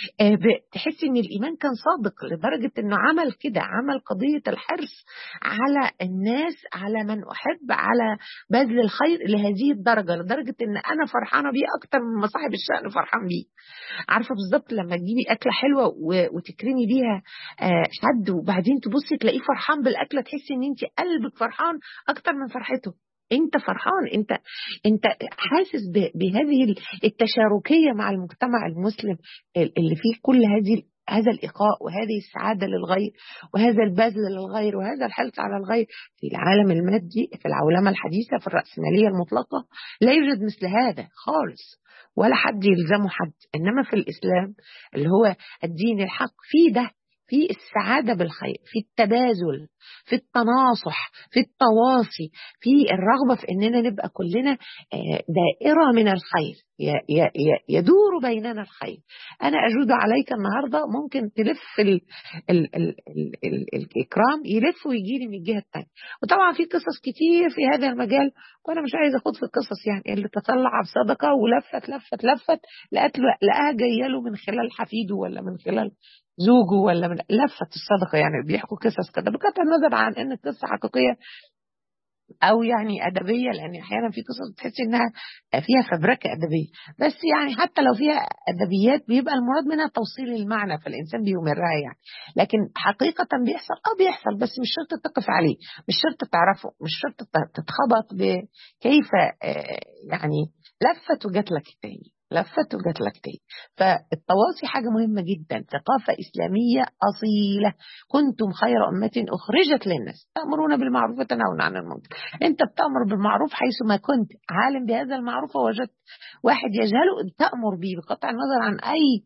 تحس ان الايمان كان صادق لدرجه انه عمل كده عمل قضيه الحرص على الناس على من احب على بذل الخير لهذه الدرجه لدرجه ان انا فرحانه بيه اكتر من صاحب الشأن فرحان بيه عارفه بالظبط لما تجيبي اكله حلوه وتكرمي بيها حد وبعدين تبصي تلاقيه فرحان بالاكله تحسي ان انت قلبك فرحان اكتر من فرحته انت فرحان انت انت حاسس بهذه التشاركيه مع المجتمع المسلم اللي فيه كل هذه هذا الإيقاء وهذه السعادة للغير وهذا البذل للغير وهذا الحرص على الغير في العالم المادي في العولمة الحديثة في الرأسمالية المطلقة لا يوجد مثل هذا خالص ولا حد يلزمه حد إنما في الإسلام اللي هو الدين الحق في ده في السعادة بالخير في التبازل في التناصح في التواصي في الرغبة في أننا نبقى كلنا دائرة من الخير يدور بيننا الخير أنا أجود عليك النهاردة ممكن تلف ال ال ال ال ال الإكرام يلف ويجي لي من الجهة الثانية وطبعا في قصص كتير في هذا المجال وأنا مش عايزة أخوض في القصص يعني اللي تطلع بصدقة ولفت لفت لفت لقت لقاها جاية له من خلال حفيده ولا من خلال زوجه ولا من لفة الصدقة يعني بيحكوا قصص كده بقطع النظر عن ان القصة حقيقية او يعني ادبيه لان احيانا في قصص تحس انها فيها فبركه ادبيه بس يعني حتى لو فيها ادبيات بيبقى المراد منها توصيل المعنى فالانسان بيمرها يعني لكن حقيقه بيحصل اه بيحصل بس مش شرط تقف عليه مش شرط تعرفه مش شرط تتخبط بكيف يعني لفت وجات لك تاني لفت وجات لك تاني فالتواصي حاجة مهمة جدا ثقافة إسلامية أصيلة كنتم خير أمة أخرجت للناس تأمرون بالمعروف وتنهون عن المنكر أنت بتأمر بالمعروف حيث ما كنت عالم بهذا المعروف ووجدت واحد يجهله تأمر به بقطع النظر عن أي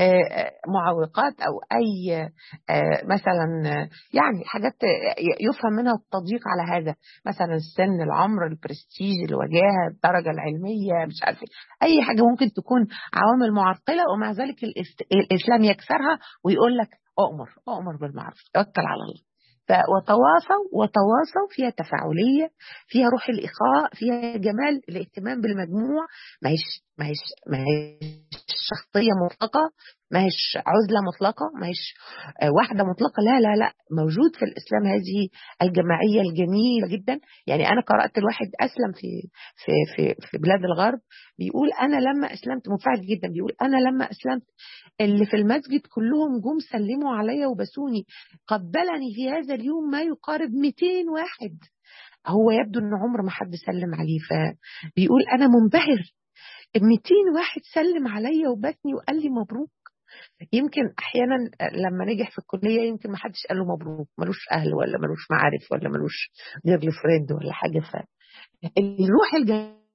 معوقات أو أي مثلا يعني حاجات يفهم منها التضييق على هذا مثلا السن العمر البرستيج الوجاهة الدرجة العلمية مش عارفة أي حاجة ممكن تكون عوامل معرقلة ومع ذلك الإسلام يكسرها ويقول لك أؤمر أؤمر بالمعروف توكل على الله وتواصوا وتواصوا فيها تفاعلية فيها روح الإخاء فيها جمال الاهتمام بالمجموع ما هيش ما هيش ما هيش شخصية مطلقة ما هيش عزلة مطلقة ما هيش واحدة مطلقة لا لا لا موجود في الإسلام هذه الجماعية الجميلة جدا يعني أنا قرأت الواحد أسلم في في في في بلاد الغرب بيقول أنا لما أسلمت منفعل جدا بيقول أنا لما أسلمت اللي في المسجد كلهم جم سلموا عليا وبسوني قبلني في هذا اليوم ما يقارب 200 واحد هو يبدو ان عمر ما حد سلم عليه فبيقول انا منبهر 200 واحد سلم عليا وبسني وقال لي مبروك يمكن احيانا لما نجح في الكليه يمكن ما حدش قال له مبروك ملوش اهل ولا ملوش معارف ولا ملوش جيرل فريند ولا حاجه ف الروح الجميله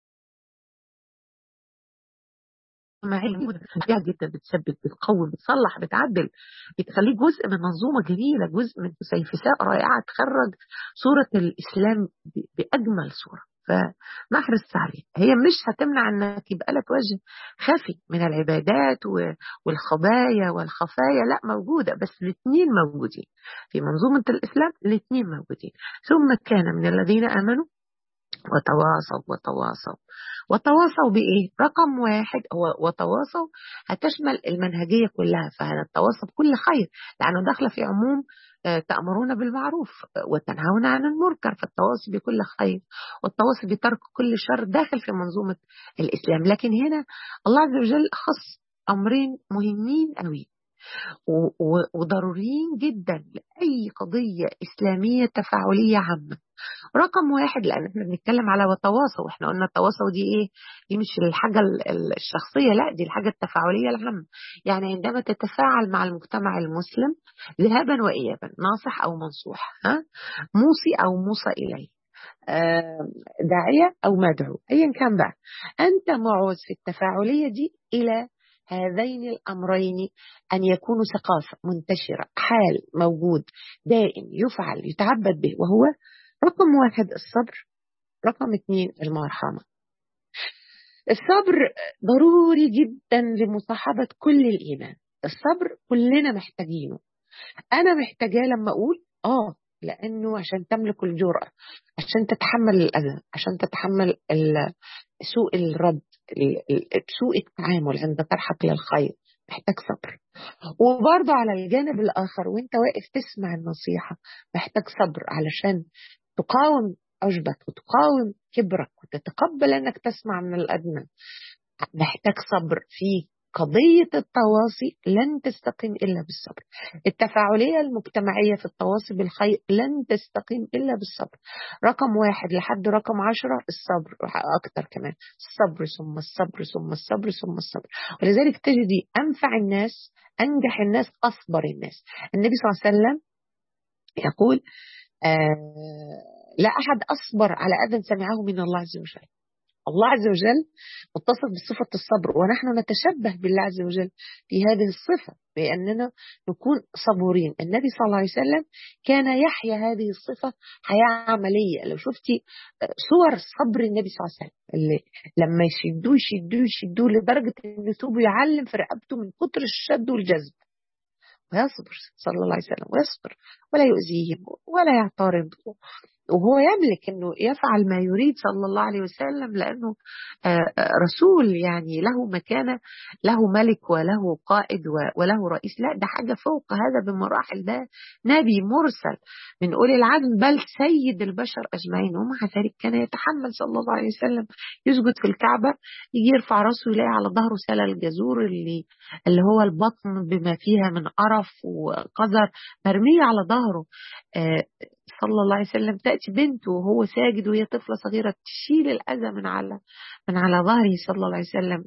جميلة جدا بتثبت بتقوم بتصلح بتعدل بتخليك جزء من منظومة جميلة جزء من سيفساء رائعة تخرج صورة الإسلام بأجمل صورة فنحرص عليه هي مش هتمنع انك يبقى لك وجه خفي من العبادات والخبايا والخفايا لا موجودة بس الاثنين موجودين في منظومة الإسلام الاثنين موجودين ثم كان من الذين آمنوا وتواصوا وتواصوا وتواصوا بإيه؟ رقم واحد هو وتواصوا هتشمل المنهجية كلها فهنتواصى بكل خير لأنه داخلة في عموم تأمرون بالمعروف وتنهون عن المنكر فالتواصي بكل خير والتواصي بترك كل شر داخل في منظومة الإسلام لكن هنا الله عز وجل خص أمرين مهمين قوي وضروريين جدا لأي قضية إسلامية تفاعلية عامة رقم واحد لأن احنا بنتكلم على وتواصل واحنا قلنا التواصل دي إيه دي مش الحاجة الشخصية لا دي الحاجة التفاعلية العامة يعني عندما تتفاعل مع المجتمع المسلم ذهابا وإيابا ناصح أو منصوح ها موصي أو موصى إليه داعية أو مدعو أيا كان بقى أنت معوز في التفاعلية دي إلى هذين الأمرين أن يكونوا ثقافة منتشرة حال موجود دائم يفعل يتعبد به وهو رقم واحد الصبر رقم اثنين المرحمة الصبر ضروري جدا لمصاحبة كل الإيمان الصبر كلنا محتاجينه أنا محتاجاه لما أقول آه لأنه عشان تملك الجرأة عشان تتحمل الأذى عشان تتحمل سوء الرد سوء التعامل عند طرحك للخير محتاج صبر وبرضه على الجانب الآخر وانت واقف تسمع النصيحة محتاج صبر علشان تقاوم عجبك وتقاوم كبرك وتتقبل انك تسمع من الأدنى محتاج صبر في قضية التواصي لن تستقيم إلا بالصبر التفاعلية المجتمعية في التواصي بالخير لن تستقيم إلا بالصبر رقم واحد لحد رقم عشرة الصبر أكتر كمان الصبر ثم الصبر ثم الصبر ثم الصبر ولذلك تجدي أنفع الناس أنجح الناس أصبر الناس النبي صلى الله عليه وسلم يقول آه لا أحد أصبر على أذى سمعه من الله عز وجل الله عز وجل متصف بصفة الصبر ونحن نتشبه بالله عز وجل في هذه الصفة بأننا نكون صبورين النبي صلى الله عليه وسلم كان يحيا هذه الصفة حياة عملية لو شفتي صور صبر النبي صلى الله عليه وسلم اللي لما يشدوه يشدوه يشدوه لدرجة أن ثوبه يعلم في رقبته من كتر الشد والجذب ويصبر صلى الله عليه وسلم ويصبر ولا يؤذيهم ولا يعترض وهو يملك انه يفعل ما يريد صلى الله عليه وسلم لانه رسول يعني له مكانه له ملك وله قائد وله رئيس لا ده حاجه فوق هذا بمراحل ده نبي مرسل من اولي العزم بل سيد البشر اجمعين ومع ذلك كان يتحمل صلى الله عليه وسلم يسجد في الكعبه يجي يرفع راسه يلاقي على ظهره سلة الجزور اللي اللي هو البطن بما فيها من قرف وقذر مرميه على ظهره صلى الله عليه وسلم تأتي بنته وهو ساجد وهي طفلة صغيرة تشيل الأذى من على من على ظهره صلى الله عليه وسلم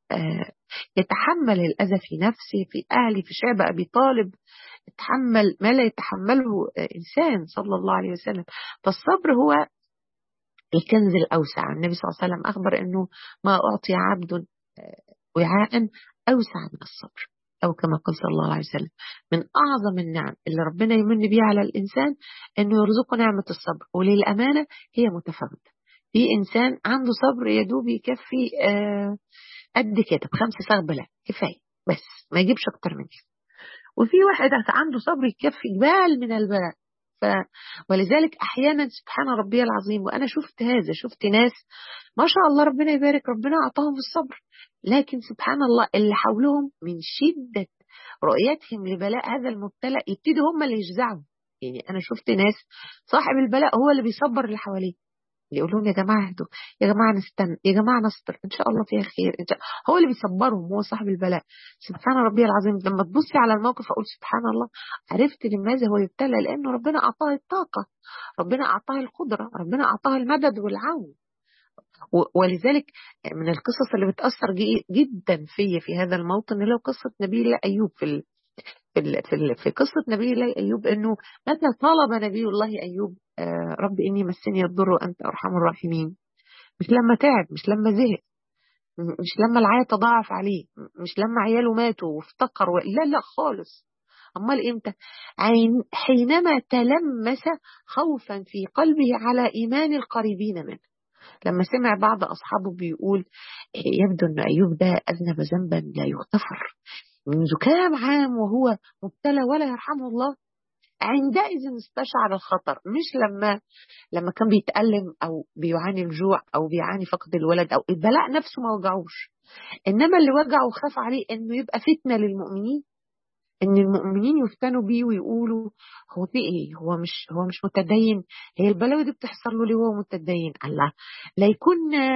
يتحمل الأذى في نفسه في أهله في شعب أبي طالب يتحمل ما لا يتحمله إنسان صلى الله عليه وسلم فالصبر هو الكنز الأوسع النبي صلى الله عليه وسلم أخبر أنه ما أعطي عبد وعاء أوسع من الصبر أو كما قال صلى الله عليه وسلم من أعظم النعم اللي ربنا يمن بيها على الإنسان أنه يرزقه نعمة الصبر وللأمانة هي متفاوتة في إنسان عنده صبر يدوب يكفي آه قد كده بخمس صاغ بلا كفاية بس ما يجيبش أكتر من كده وفي واحد عنده صبر يكفي جبال من البلاء ف... ولذلك احيانا سبحان ربي العظيم وانا شفت هذا شفت ناس ما شاء الله ربنا يبارك ربنا اعطاهم الصبر لكن سبحان الله اللي حولهم من شده رؤيتهم لبلاء هذا المبتلى يبتدوا هم اللي يجزعوا يعني انا شفت ناس صاحب البلاء هو اللي بيصبر اللي حواليه يقول لهم يا جماعه اهدوا يا جماعه نستنى يا جماعه نصبر ان شاء الله فيها خير إن شاء هو اللي بيصبرهم هو صاحب البلاء سبحان ربي العظيم لما تبصي على الموقف اقول سبحان الله عرفت لماذا هو يبتلى لانه ربنا اعطاه الطاقه ربنا اعطاه القدره ربنا اعطاه المدد والعون ولذلك من القصص اللي بتأثر جدا في في هذا الموطن اللي هو قصة نبي الله أيوب في في في, في قصة نبي الله أيوب أنه متى طلب نبي الله أيوب آه رب إني مسني الضر وأنت أرحم الراحمين مش لما تعب مش لما زهق مش لما العيا تضاعف عليه مش لما عياله ماتوا وافتقر و... لا لا خالص أمال إمتى عين حينما تلمس خوفا في قلبه على إيمان القريبين منه لما سمع بعض أصحابه بيقول يبدو أن أيوب ده أذنب ذنبا لا يغتفر منذ كام عام وهو مبتلى ولا يرحمه الله عندئذ استشعر الخطر مش لما لما كان بيتألم أو بيعاني الجوع أو بيعاني فقد الولد أو البلاء نفسه ما وجعوش إنما اللي وجعه وخاف عليه إنه يبقى فتنة للمؤمنين ان المؤمنين يفتنوا بيه ويقولوا هو في ايه هو مش هو مش متدين هي البلاوي دي بتحصل له ليه وهو متدين الله لا يكون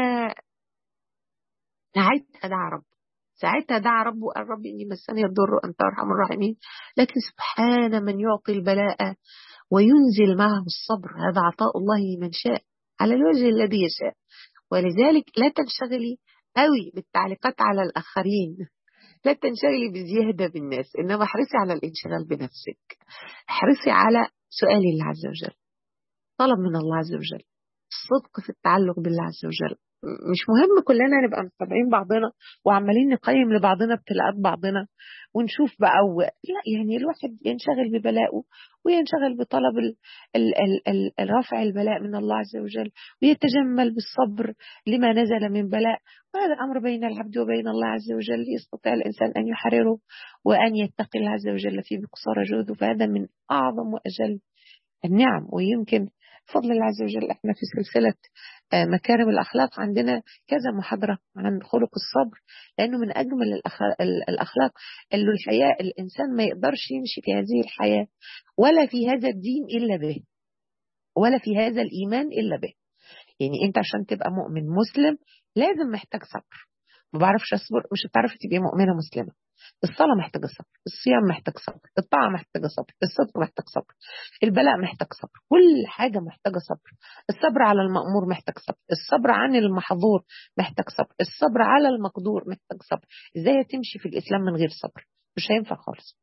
ساعتها دعا رب ساعتها دعا ربه قال ربي اني مسني الضر انت ارحم الراحمين لكن سبحان من يعطي البلاء وينزل معه الصبر هذا عطاء الله لمن شاء على الوجه الذي يشاء ولذلك لا تنشغلي قوي بالتعليقات على الاخرين لا تنشغلي بزيادة بالناس إنما احرصي على الانشغال بنفسك احرصي على سؤال الله عز وجل طلب من الله عز وجل الصدق في التعلق بالله عز وجل مش مهم كلنا نبقى متابعين بعضنا وعمالين نقيم لبعضنا ابتلاءات بعضنا ونشوف بقى و... لا يعني الواحد ينشغل ببلائه وينشغل بطلب ال... ال... ال... ال... رفع البلاء من الله عز وجل ويتجمل بالصبر لما نزل من بلاء وهذا أمر بين العبد وبين الله عز وجل يستطيع الإنسان أن يحرره وأن يتقي الله عز وجل فيه بقصار جهده فهذا من أعظم وأجل النعم ويمكن بفضل الله عز وجل احنا في سلسلة مكارم الأخلاق عندنا كذا محاضرة عن خلق الصبر لأنه من أجمل الأخلاق اللي الحياة الإنسان ما يقدرش يمشي في هذه الحياة ولا في هذا الدين إلا به ولا في هذا الإيمان إلا به يعني أنت عشان تبقى مؤمن مسلم لازم محتاج صبر ما بعرفش أصبر مش هتعرفي تبقي مؤمنة مسلمة الصلاة محتاجة صبر الصيام محتاج صبر الطاعة محتاجة صبر الصدق محتاج صبر البلاء محتاج صبر كل حاجة محتاجة صبر الصبر على المأمور محتاج صبر الصبر عن المحظور محتاج صبر الصبر على المقدور محتاج صبر ازاي تمشي في الإسلام من غير صبر مش هينفع خالص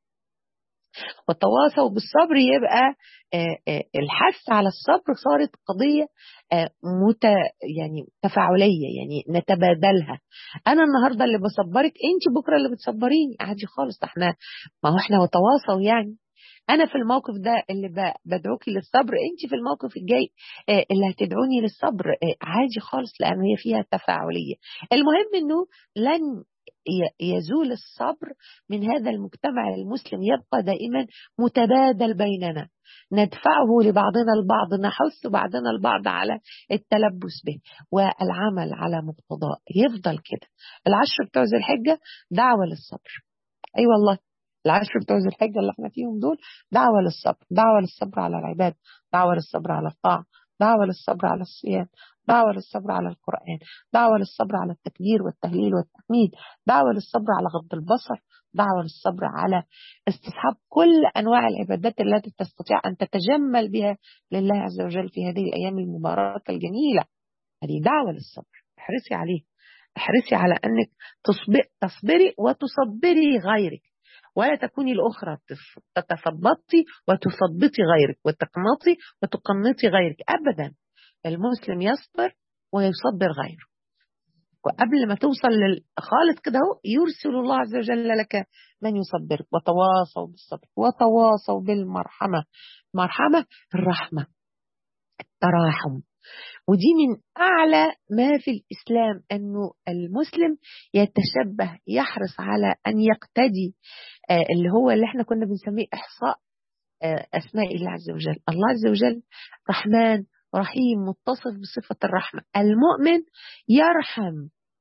وتواصوا بالصبر يبقى الحث على الصبر صارت قضية مت يعني تفاعلية يعني نتبادلها أنا النهاردة اللي بصبرك أنت بكرة اللي بتصبريني عادي خالص احنا ما هو احنا وتواصوا يعني أنا في الموقف ده اللي بدعوكي للصبر أنت في الموقف الجاي اللي هتدعوني للصبر عادي خالص لأن هي فيها تفاعلية المهم أنه لن يزول الصبر من هذا المجتمع المسلم يبقى دائما متبادل بيننا ندفعه لبعضنا البعض نحث بعضنا البعض على التلبس به والعمل على مقتضاه يفضل كده العشر بتوع ذي الحجة دعوة للصبر أي أيوة والله العشر بتوع ذي الحجة اللي احنا فيهم دول دعوة للصبر دعوة للصبر على العباد دعوة للصبر على الطاعة دعوة للصبر على الصيام دعوة للصبر على القرآن دعوة للصبر على التكبير والتهليل والتحميد دعوة للصبر على غض البصر دعوة للصبر على استصحاب كل أنواع العبادات التي تستطيع أن تتجمل بها لله عز وجل في هذه الأيام المباركة الجميلة هذه دعوة للصبر احرصي عليه احرصي على أنك تصبري وتصبري غيرك ولا تكوني الأخرى تتثبطي وتثبطي غيرك وتقنطي وتقنطي غيرك أبدا المسلم يصبر ويصبر غيره وقبل ما توصل خالص كده اهو يرسل الله عز وجل لك من يصبرك وتواصوا بالصبر وتواصوا بالمرحمة مرحمة الرحمة التراحم ودي من أعلى ما في الإسلام أنه المسلم يتشبه يحرص على أن يقتدي اللي هو اللي احنا كنا بنسميه إحصاء أسماء الله عز وجل الله عز وجل رحمن رحيم متصف بصفة الرحمة المؤمن يرحم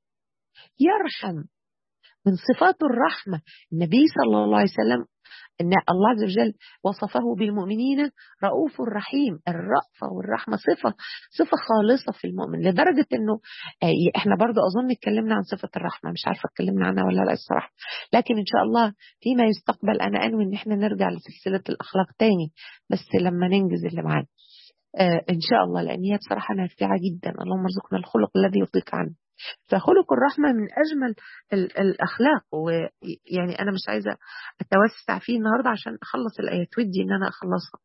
يرحم من صفات الرحمة النبي صلى الله عليه وسلم ان الله عز وجل وصفه بالمؤمنين رؤوف رحيم الرأفة والرحمة صفة صفة خالصة في المؤمن لدرجة انه احنا برضو اظن اتكلمنا عن صفة الرحمة مش عارفة اتكلمنا عنها ولا لا الصراحة لكن ان شاء الله فيما يستقبل انا انوي ان احنا نرجع لسلسلة الاخلاق تاني بس لما ننجز اللي معانا آه ان شاء الله لان هي بصراحه نافعه جدا اللهم ارزقنا الخلق الذي يطيق عنه فخلق الرحمه من اجمل الاخلاق ويعني انا مش عايزه اتوسع فيه النهارده عشان اخلص الايات ودي ان انا اخلصها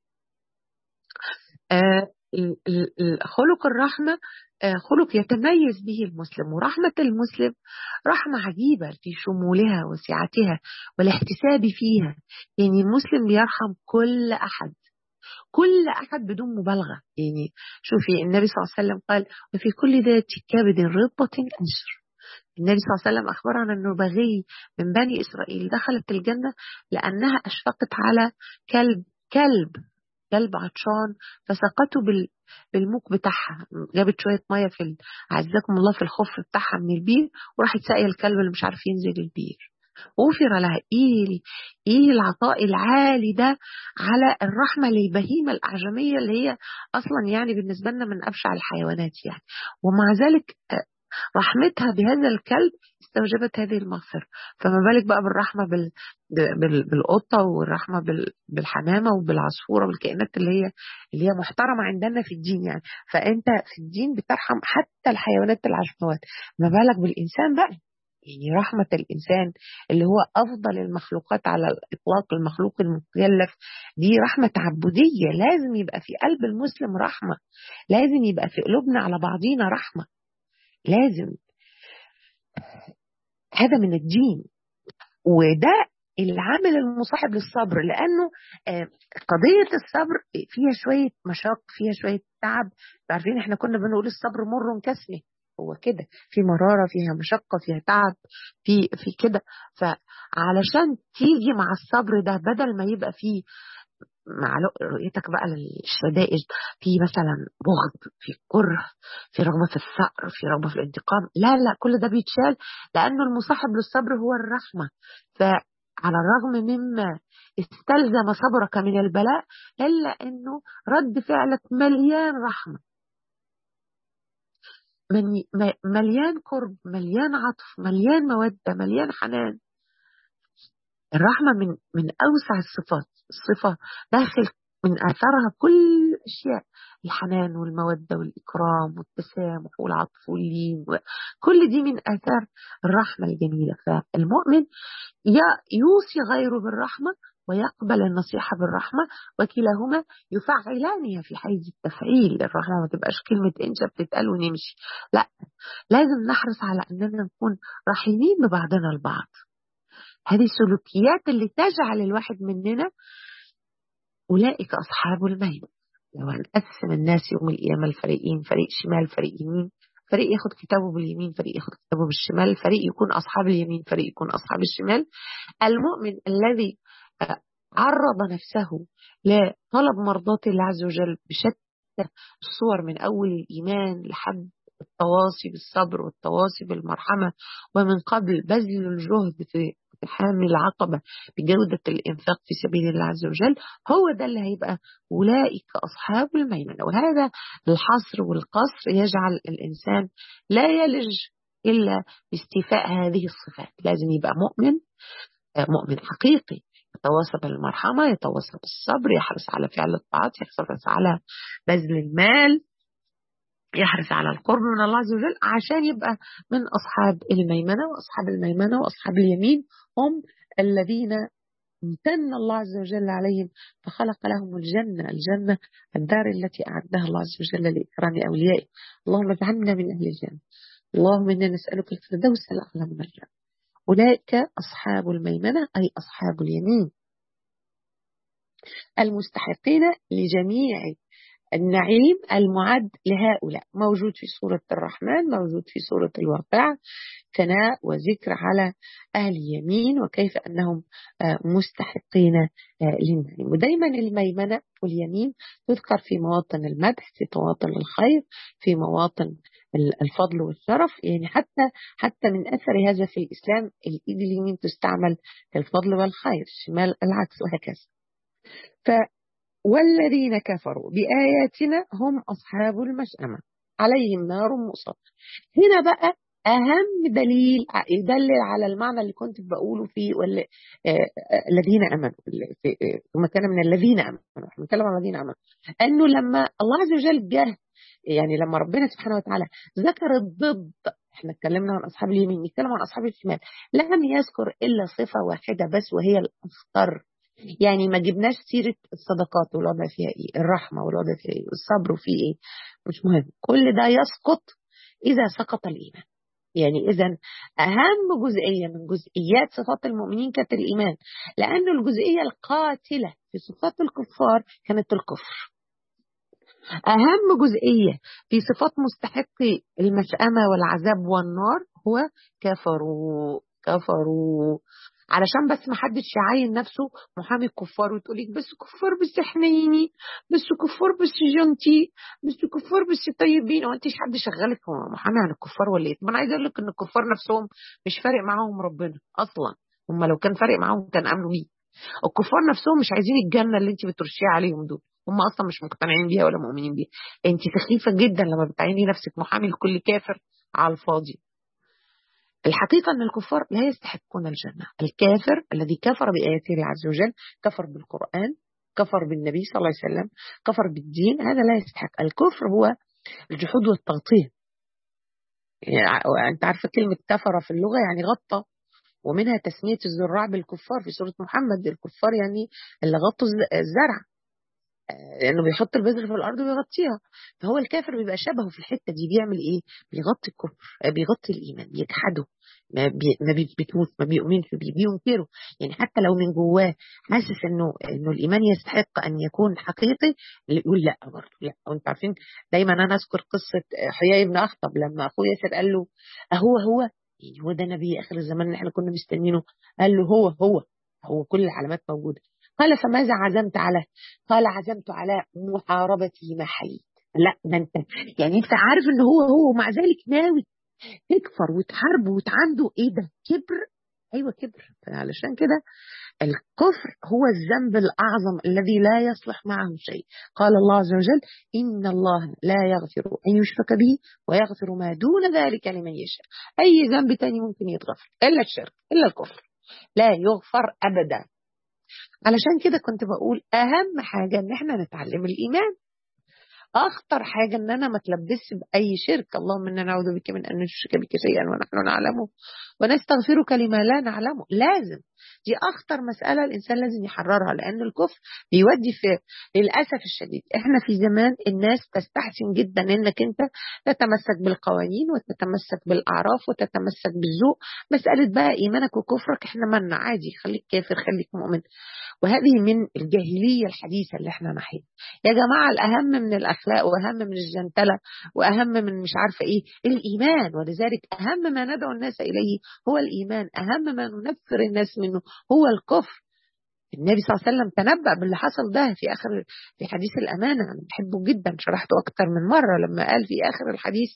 آه خلق الرحمة خلق يتميز به المسلم ورحمة المسلم رحمة عجيبة في شمولها وسعتها والاحتساب فيها يعني المسلم بيرحم كل أحد كل أحد بدون مبالغة يعني شوفي النبي صلى الله عليه وسلم قال وفي كل ذات كبد ربة أنشر النبي صلى الله عليه وسلم أخبرنا أنه بغي من بني إسرائيل دخلت الجنة لأنها أشفقت على كلب كلب كلب عطشان فسقته بال بالموك بتاعها جابت شويه ميه في عزكم الله في الخف بتاعها من البير وراحت ساقيه الكلب اللي مش عارف ينزل البير غفر لها ايه ايه العطاء العالي ده على الرحمه للبهيمه الاعجميه اللي هي اصلا يعني بالنسبه لنا من ابشع الحيوانات يعني ومع ذلك رحمتها بهذا الكلب استوجبت هذه المغفرة فما بالك بقى بالرحمة بال... بال... بالقطة والرحمة بال... بالحمامة وبالعصفورة والكائنات اللي هي اللي هي محترمة عندنا في الدين يعني فأنت في الدين بترحم حتى الحيوانات العشموات ما بالك بالإنسان بقى يعني رحمة الإنسان اللي هو أفضل المخلوقات على الإطلاق المخلوق المكلف دي رحمة تعبدية لازم يبقى في قلب المسلم رحمة لازم يبقى في قلوبنا على بعضينا رحمة لازم هذا من الدين وده العامل المصاحب للصبر لانه قضيه الصبر فيها شويه مشاق فيها شويه تعب عارفين احنا كنا بنقول الصبر مر كسمه هو كده في مرارة فيها مشقة فيها تعب في في كده فعلشان تيجي مع الصبر ده بدل ما يبقى فيه مع رؤيتك بقى للشدائد في مثلا بغض في كره في رغبة في الثأر في رغبة في الانتقام لا لا كل ده بيتشال لأنه المصاحب للصبر هو الرحمة فعلى الرغم مما استلزم صبرك من البلاء إلا أنه رد فعلك مليان رحمة مليان قرب مليان عطف مليان مودة مليان حنان الرحمة من من أوسع الصفات الصفة داخل من آثارها كل الأشياء الحنان والمودة والإكرام والتسامح والعطف واللين كل دي من آثار الرحمة الجميلة فالمؤمن يوصي غيره بالرحمة ويقبل النصيحة بالرحمة وكلاهما يفعلانها في حيز التفعيل الرحمة ما تبقاش كلمة إنشا بتتقال ونمشي لا لازم نحرص على أننا نكون رحيمين ببعضنا البعض هذه السلوكيات اللي تجعل الواحد مننا أولئك أصحاب الميمنة لو هنقسم الناس يوم القيامة الفريقين فريق شمال فريق يمين فريق ياخد كتابه باليمين فريق ياخد كتابه بالشمال فريق يكون أصحاب اليمين فريق يكون أصحاب الشمال المؤمن الذي عرض نفسه لطلب مرضاة الله عز وجل بشتى الصور من أول الإيمان لحد التواصي بالصبر والتواصي بالمرحمة ومن قبل بذل الجهد في اقتحام العقبة بجودة الإنفاق في سبيل الله عز وجل هو ده اللي هيبقى أولئك أصحاب الميمنة وهذا الحصر والقصر يجعل الإنسان لا يلج إلا باستيفاء هذه الصفات لازم يبقى مؤمن مؤمن حقيقي يتواصى بالمرحمة يتواصى بالصبر يحرص على فعل الطاعات يحرص على بذل المال يحرص على القرب من الله عز وجل عشان يبقى من أصحاب الميمنة وأصحاب الميمنة وأصحاب اليمين هم الذين امتن الله عز وجل عليهم فخلق لهم الجنة الجنة الدار التي أعدها الله عز وجل لإكرام أوليائه اللهم اجعلنا من أهل الجنة اللهم إنا نسألك الفردوس الأعلى من الجنة أولئك أصحاب الميمنة أي أصحاب اليمين المستحقين لجميع النعيم المعد لهؤلاء موجود في سورة الرحمن موجود في سورة الواقع ثناء وذكر على أهل اليمين وكيف أنهم مستحقين للنعيم ودايما الميمنة واليمين تذكر في مواطن المدح في مواطن الخير في مواطن الفضل والشرف يعني حتى حتى من أثر هذا في الإسلام الإيد اليمين تستعمل في الفضل والخير الشمال العكس وهكذا ف والذين كفروا بآياتنا هم أصحاب المشأمة عليهم نار مؤصدة هنا بقى أهم دليل يدلل على المعنى اللي كنت بقوله في الذين أمنوا ثم كان من الذين أمنوا احنا بنتكلم عن الذين أمنوا أنه لما الله عز وجل جه يعني لما ربنا سبحانه وتعالى ذكر الضد احنا اتكلمنا عن أصحاب اليمين نتكلم عن أصحاب الشمال لم يذكر إلا صفة واحدة بس وهي الأخطر يعني ما جبناش سيرة الصدقات والوضع فيها ايه الرحمة والوضع فيها ايه الصبر وفيه ايه مش مهم كل ده يسقط إذا سقط الإيمان يعني إذا أهم جزئية من جزئيات صفات المؤمنين كانت الإيمان لأن الجزئية القاتلة في صفات الكفار كانت الكفر أهم جزئية في صفات مستحقي المشأمة والعذاب والنار هو كفروا كفروا علشان بس ما حدش يعين نفسه محامي الكفار وتقول لك بس كفار بس حنينين بس كفار بس جنتي بس كفار بس طيبين وانت حد شغالك محامي عن الكفار ولا ايه؟ ما انا عايز اقول لك ان الكفار نفسهم مش فارق معاهم ربنا اصلا هم لو كان فارق معاهم كان امنوا بيه الكفار نفسهم مش عايزين الجنه اللي انت بترشيها عليهم دول هم اصلا مش مقتنعين بيها ولا مؤمنين بيها انت سخيفه جدا لما بتعيني نفسك محامي لكل كافر على الفاضي الحقيقة أن الكفار لا يستحقون الجنة الكافر الذي كفر بآيات الله عز وجل كفر بالقرآن كفر بالنبي صلى الله عليه وسلم كفر بالدين هذا لا يستحق الكفر هو الجحود والتغطية يعني أنت عارفة كلمة كفر في اللغة يعني غطى ومنها تسمية الزراع بالكفار في سورة محمد الكفار يعني اللي غطوا الزرع لانه بيحط البذر في الارض ويغطيها فهو الكافر بيبقى شبهه في الحته دي بيعمل ايه بيغطي الكفر بيغطي الايمان بيجحده ما, بي ما بيثبتوش ما بيؤمنش بيه بينكره يعني حتى لو من جواه حاسس انه انه الايمان يستحق ان يكون حقيقي يقول لا برضه لا وانتم عارفين دايما انا اذكر قصه حيي بن اخطب لما اخوه ياسر قال له اهو هو يعني هو ده نبي اخر الزمان اللي احنا كنا مستنينه قال له هو هو هو كل العلامات موجوده قال فماذا عزمت على قال عزمت على محاربته ما حييت لا ده انت يعني انت عارف ان هو هو ومع ذلك ناوي تكفر وتحارب وتعنده ايه ده كبر ايوه كبر علشان كده الكفر هو الذنب الاعظم الذي لا يصلح معه شيء قال الله عز وجل ان الله لا يغفر ان يشرك به ويغفر ما دون ذلك لمن يشاء اي ذنب تاني ممكن يتغفر الا الشرك الا الكفر لا يغفر ابدا علشان كده كنت بقول اهم حاجه ان احنا نتعلم الايمان اخطر حاجه ان انا ما اتلبسش باي شرك اللهم انا نعوذ بك من ان نشرك بك شيئا ونحن نعلمه ونستغفرك لما لا نعلمه لازم دي اخطر مساله الانسان لازم يحررها لان الكفر بيودي في للاسف الشديد احنا في زمان الناس تستحسن جدا انك انت تتمسك بالقوانين وتتمسك بالاعراف وتتمسك بالذوق مساله بقى ايمانك وكفرك احنا منا عادي خليك كافر خليك مؤمن وهذه من الجاهليه الحديثه اللي احنا ناحيتها يا جماعه الاهم من الاخلاق واهم من الجنتله واهم من مش عارفه ايه الايمان ولذلك اهم ما ندعو الناس اليه هو الايمان اهم ما ننفر الناس منه هو الكفر النبي صلى الله عليه وسلم تنبأ باللي حصل ده في آخر في حديث الأمانة أنا بحبه جدا شرحته أكتر من مرة لما قال في آخر الحديث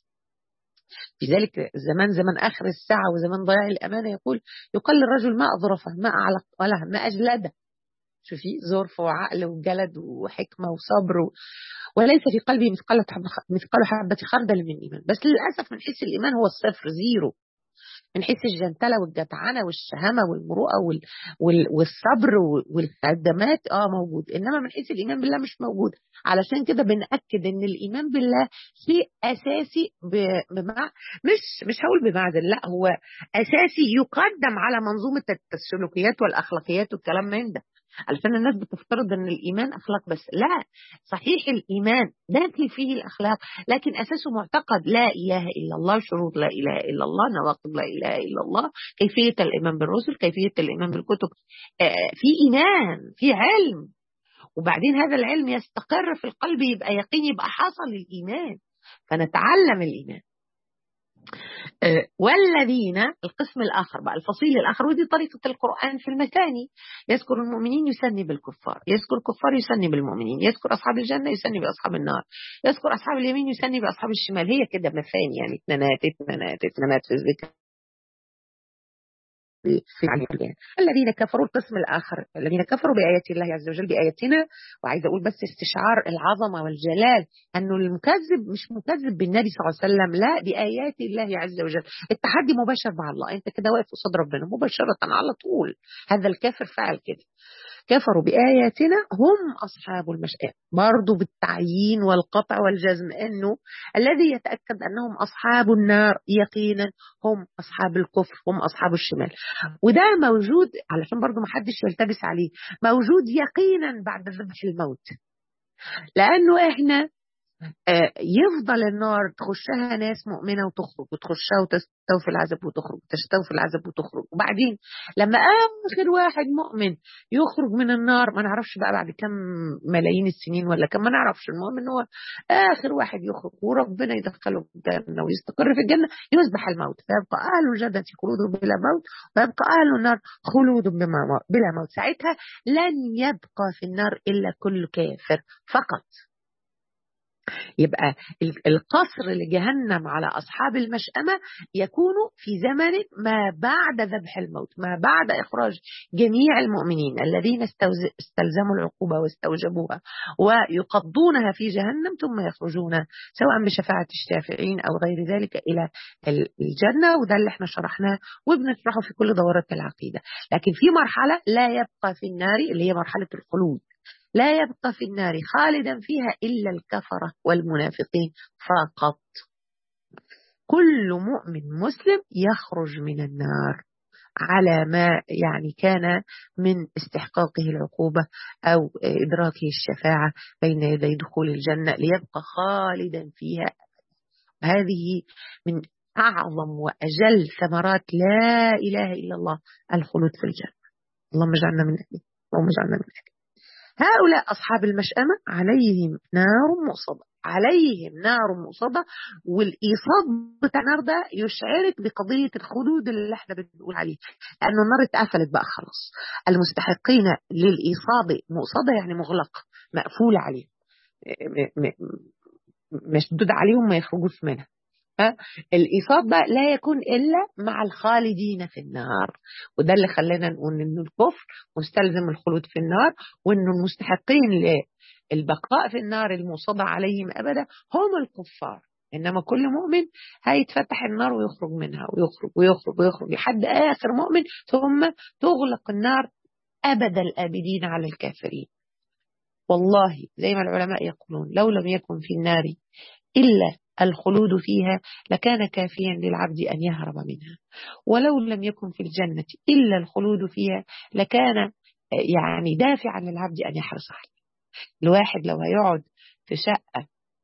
في ذلك الزمان زمان آخر الساعة وزمان ضياع الأمانة يقول يقال للرجل ما أظرفه ما أعلق وله ما أجلده شوفي ظرف وعقل وجلد وحكمة وصبر و... وليس في قلبي مثقال مثقال حبة خردل من إيمان بس للأسف من حيث الإيمان هو الصفر زيرو من حيث الجنتلة والجدعنة والشهامة والمروءة وال... وال... والصبر والخدمات اه موجود انما من حيث الايمان بالله مش موجود علشان كده بنأكد ان الايمان بالله شيء اساسي ب... بمع... مش مش هقول بمعزل لا هو اساسي يقدم على منظومة السلوكيات والاخلاقيات والكلام من ده علشان الناس بتفترض ان الايمان اخلاق بس لا صحيح الايمان داخل فيه الاخلاق لكن اساسه معتقد لا اله الا الله شروط لا اله الا الله نواقض لا اله الا الله كيفيه الايمان بالرسل كيفيه الايمان بالكتب في ايمان في علم وبعدين هذا العلم يستقر في القلب يبقى يقين يبقى حصل الايمان فنتعلم الايمان والذين القسم الآخر بقى الفصيل الآخر ودي طريقة القرآن في المثاني يذكر المؤمنين يسني بالكفار يذكر الكفار يسني بالمؤمنين يذكر أصحاب الجنة يسني بأصحاب النار يذكر أصحاب اليمين يسني بأصحاب الشمال هي كده مثاني يعني اثنانات اثنانات اثنانات في الذكر في يعني الذين كفروا القسم الآخر الذين كفروا بآيات الله عز وجل بآياتنا وعايز أقول بس استشعار العظمة والجلال أنه المكذب مش مكذب بالنبي صلى الله عليه وسلم لا بآيات الله عز وجل التحدي مباشر مع الله أنت كده واقف قصاد ربنا مباشرة على طول هذا الكافر فعل كده كفروا بآياتنا هم أصحاب المشأة برضو بالتعيين والقطع والجزم أنه الذي يتأكد أنهم أصحاب النار يقينا هم أصحاب الكفر هم أصحاب الشمال وده موجود علشان برضو ما حدش يلتبس عليه موجود يقينا بعد ذبح الموت لأنه إحنا يفضل النار تخشها ناس مؤمنة وتخرج وتخشها وتستوفي العذاب وتخرج تستوفي العذاب وتخرج وبعدين لما آخر واحد مؤمن يخرج من النار ما نعرفش بقى بعد كم ملايين السنين ولا كم ما نعرفش المهم ان هو آخر واحد يخرج وربنا يدخله الجنة ويستقر في الجنة يصبح الموت فيبقى أهل الجنة خلود بلا موت ويبقى أهل النار خلود بلا موت ساعتها لن يبقى في النار إلا كل كافر فقط يبقى القصر لجهنم على أصحاب المشأمة يكون في زمن ما بعد ذبح الموت ما بعد إخراج جميع المؤمنين الذين استلزموا العقوبة واستوجبوها ويقضونها في جهنم ثم يخرجون سواء بشفاعة الشافعين أو غير ذلك إلى الجنة وده اللي احنا شرحناه وبنشرحه في كل دورات العقيدة لكن في مرحلة لا يبقى في النار اللي هي مرحلة الخلود لا يبقى في النار خالدا فيها إلا الكفرة والمنافقين فقط كل مؤمن مسلم يخرج من النار على ما يعني كان من استحقاقه العقوبة أو إدراكه الشفاعة بين يدي دخول الجنة ليبقى خالدا فيها هذه من أعظم وأجل ثمرات لا إله إلا الله الخلود في الجنة اللهم اجعلنا من أهله اللهم اجعلنا من أهله هؤلاء أصحاب المشأمة عليهم نار مؤصدة عليهم نار مؤصدة والإيصاد بتاع النار ده يشعرك بقضية الخلود اللي احنا بنقول عليه لأنه النار اتقفلت بقى خلاص المستحقين للإيصاد مؤصدة يعني مغلق مقفولة عليهم مشدود عليهم ما يخرجوش منها الإيصاد ده لا يكون إلا مع الخالدين في النار وده اللي خلانا نقول إنه الكفر مستلزم الخلود في النار وإنه المستحقين للبقاء في النار المصاب عليهم أبدا هم الكفار إنما كل مؤمن هيتفتح النار ويخرج منها ويخرج ويخرج ويخرج لحد آخر مؤمن ثم تغلق النار أبد الآبدين على الكافرين والله زي ما العلماء يقولون لو لم يكن في النار إلا الخلود فيها لكان كافيا للعبد أن يهرب منها ولو لم يكن في الجنة إلا الخلود فيها لكان يعني دافعا للعبد أن يحرص عليه الواحد لو هيقعد في شقة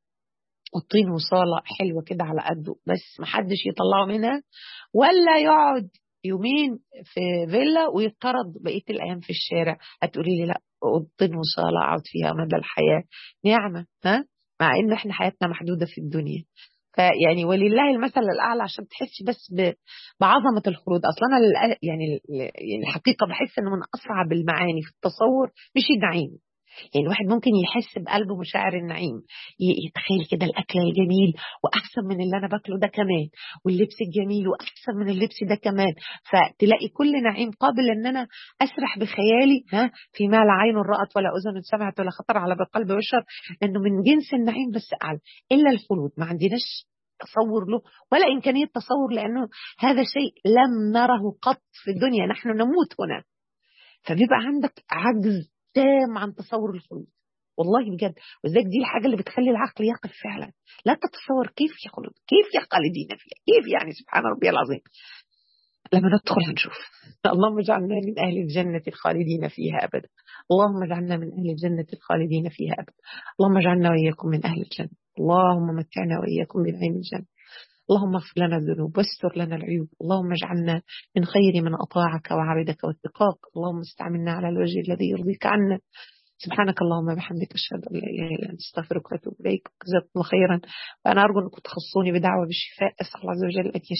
الطين وصالة حلوة كده على قده بس محدش يطلعه منها ولا يقعد يومين في فيلا ويطرد بقية الأيام في الشارع هتقولي لي لا أوضتين وصالة أقعد فيها مدى الحياة نعمة ها مع ان احنا حياتنا محدودة في الدنيا فيعني ولله المثل الاعلى عشان تحسي بس بعظمه الخلود اصلا انا يعني الحقيقه بحس انه من اصعب المعاني في التصور مش النعيم يعني الواحد ممكن يحس بقلبه مشاعر النعيم يتخيل كده الاكل الجميل واحسن من اللي انا باكله ده كمان واللبس الجميل واحسن من اللبس ده كمان فتلاقي كل نعيم قابل ان انا اسرح بخيالي ها في ما لا عين رات ولا اذن سمعت ولا خطر على بقلب بشر انه من جنس النعيم بس اعلى الا الخلود ما عندناش تصور له ولا إمكانية تصور لأنه هذا شيء لم نره قط في الدنيا نحن نموت هنا فبيبقى عندك عجز تام عن تصور الخلود والله بجد وذلك دي الحاجة اللي بتخلي العقل يقف فعلا لا تتصور كيف يخلد كيف يا خالدين فيها كيف يعني سبحان ربي العظيم لما ندخل هنشوف اللهم اجعلنا من أهل الجنة الخالدين فيها أبدا اللهم اجعلنا من أهل الجنة الخالدين فيها أبدا اللهم اجعلنا وإياكم من أهل الجنة اللهم متعنا وإياكم بنعيم الجنة اللهم اغفر لنا الذنوب واستر لنا العيوب اللهم اجعلنا من خير من أطاعك وعبدك واتقاك اللهم استعملنا على الوجه الذي يرضيك عنا سبحانك اللهم وبحمدك اشهد ان لا اله الا انت استغفرك واتوب اليك جزاكم الله خيرا وانا ارجو انكم تخصوني بدعوه بالشفاء اسال الله عز وجل ان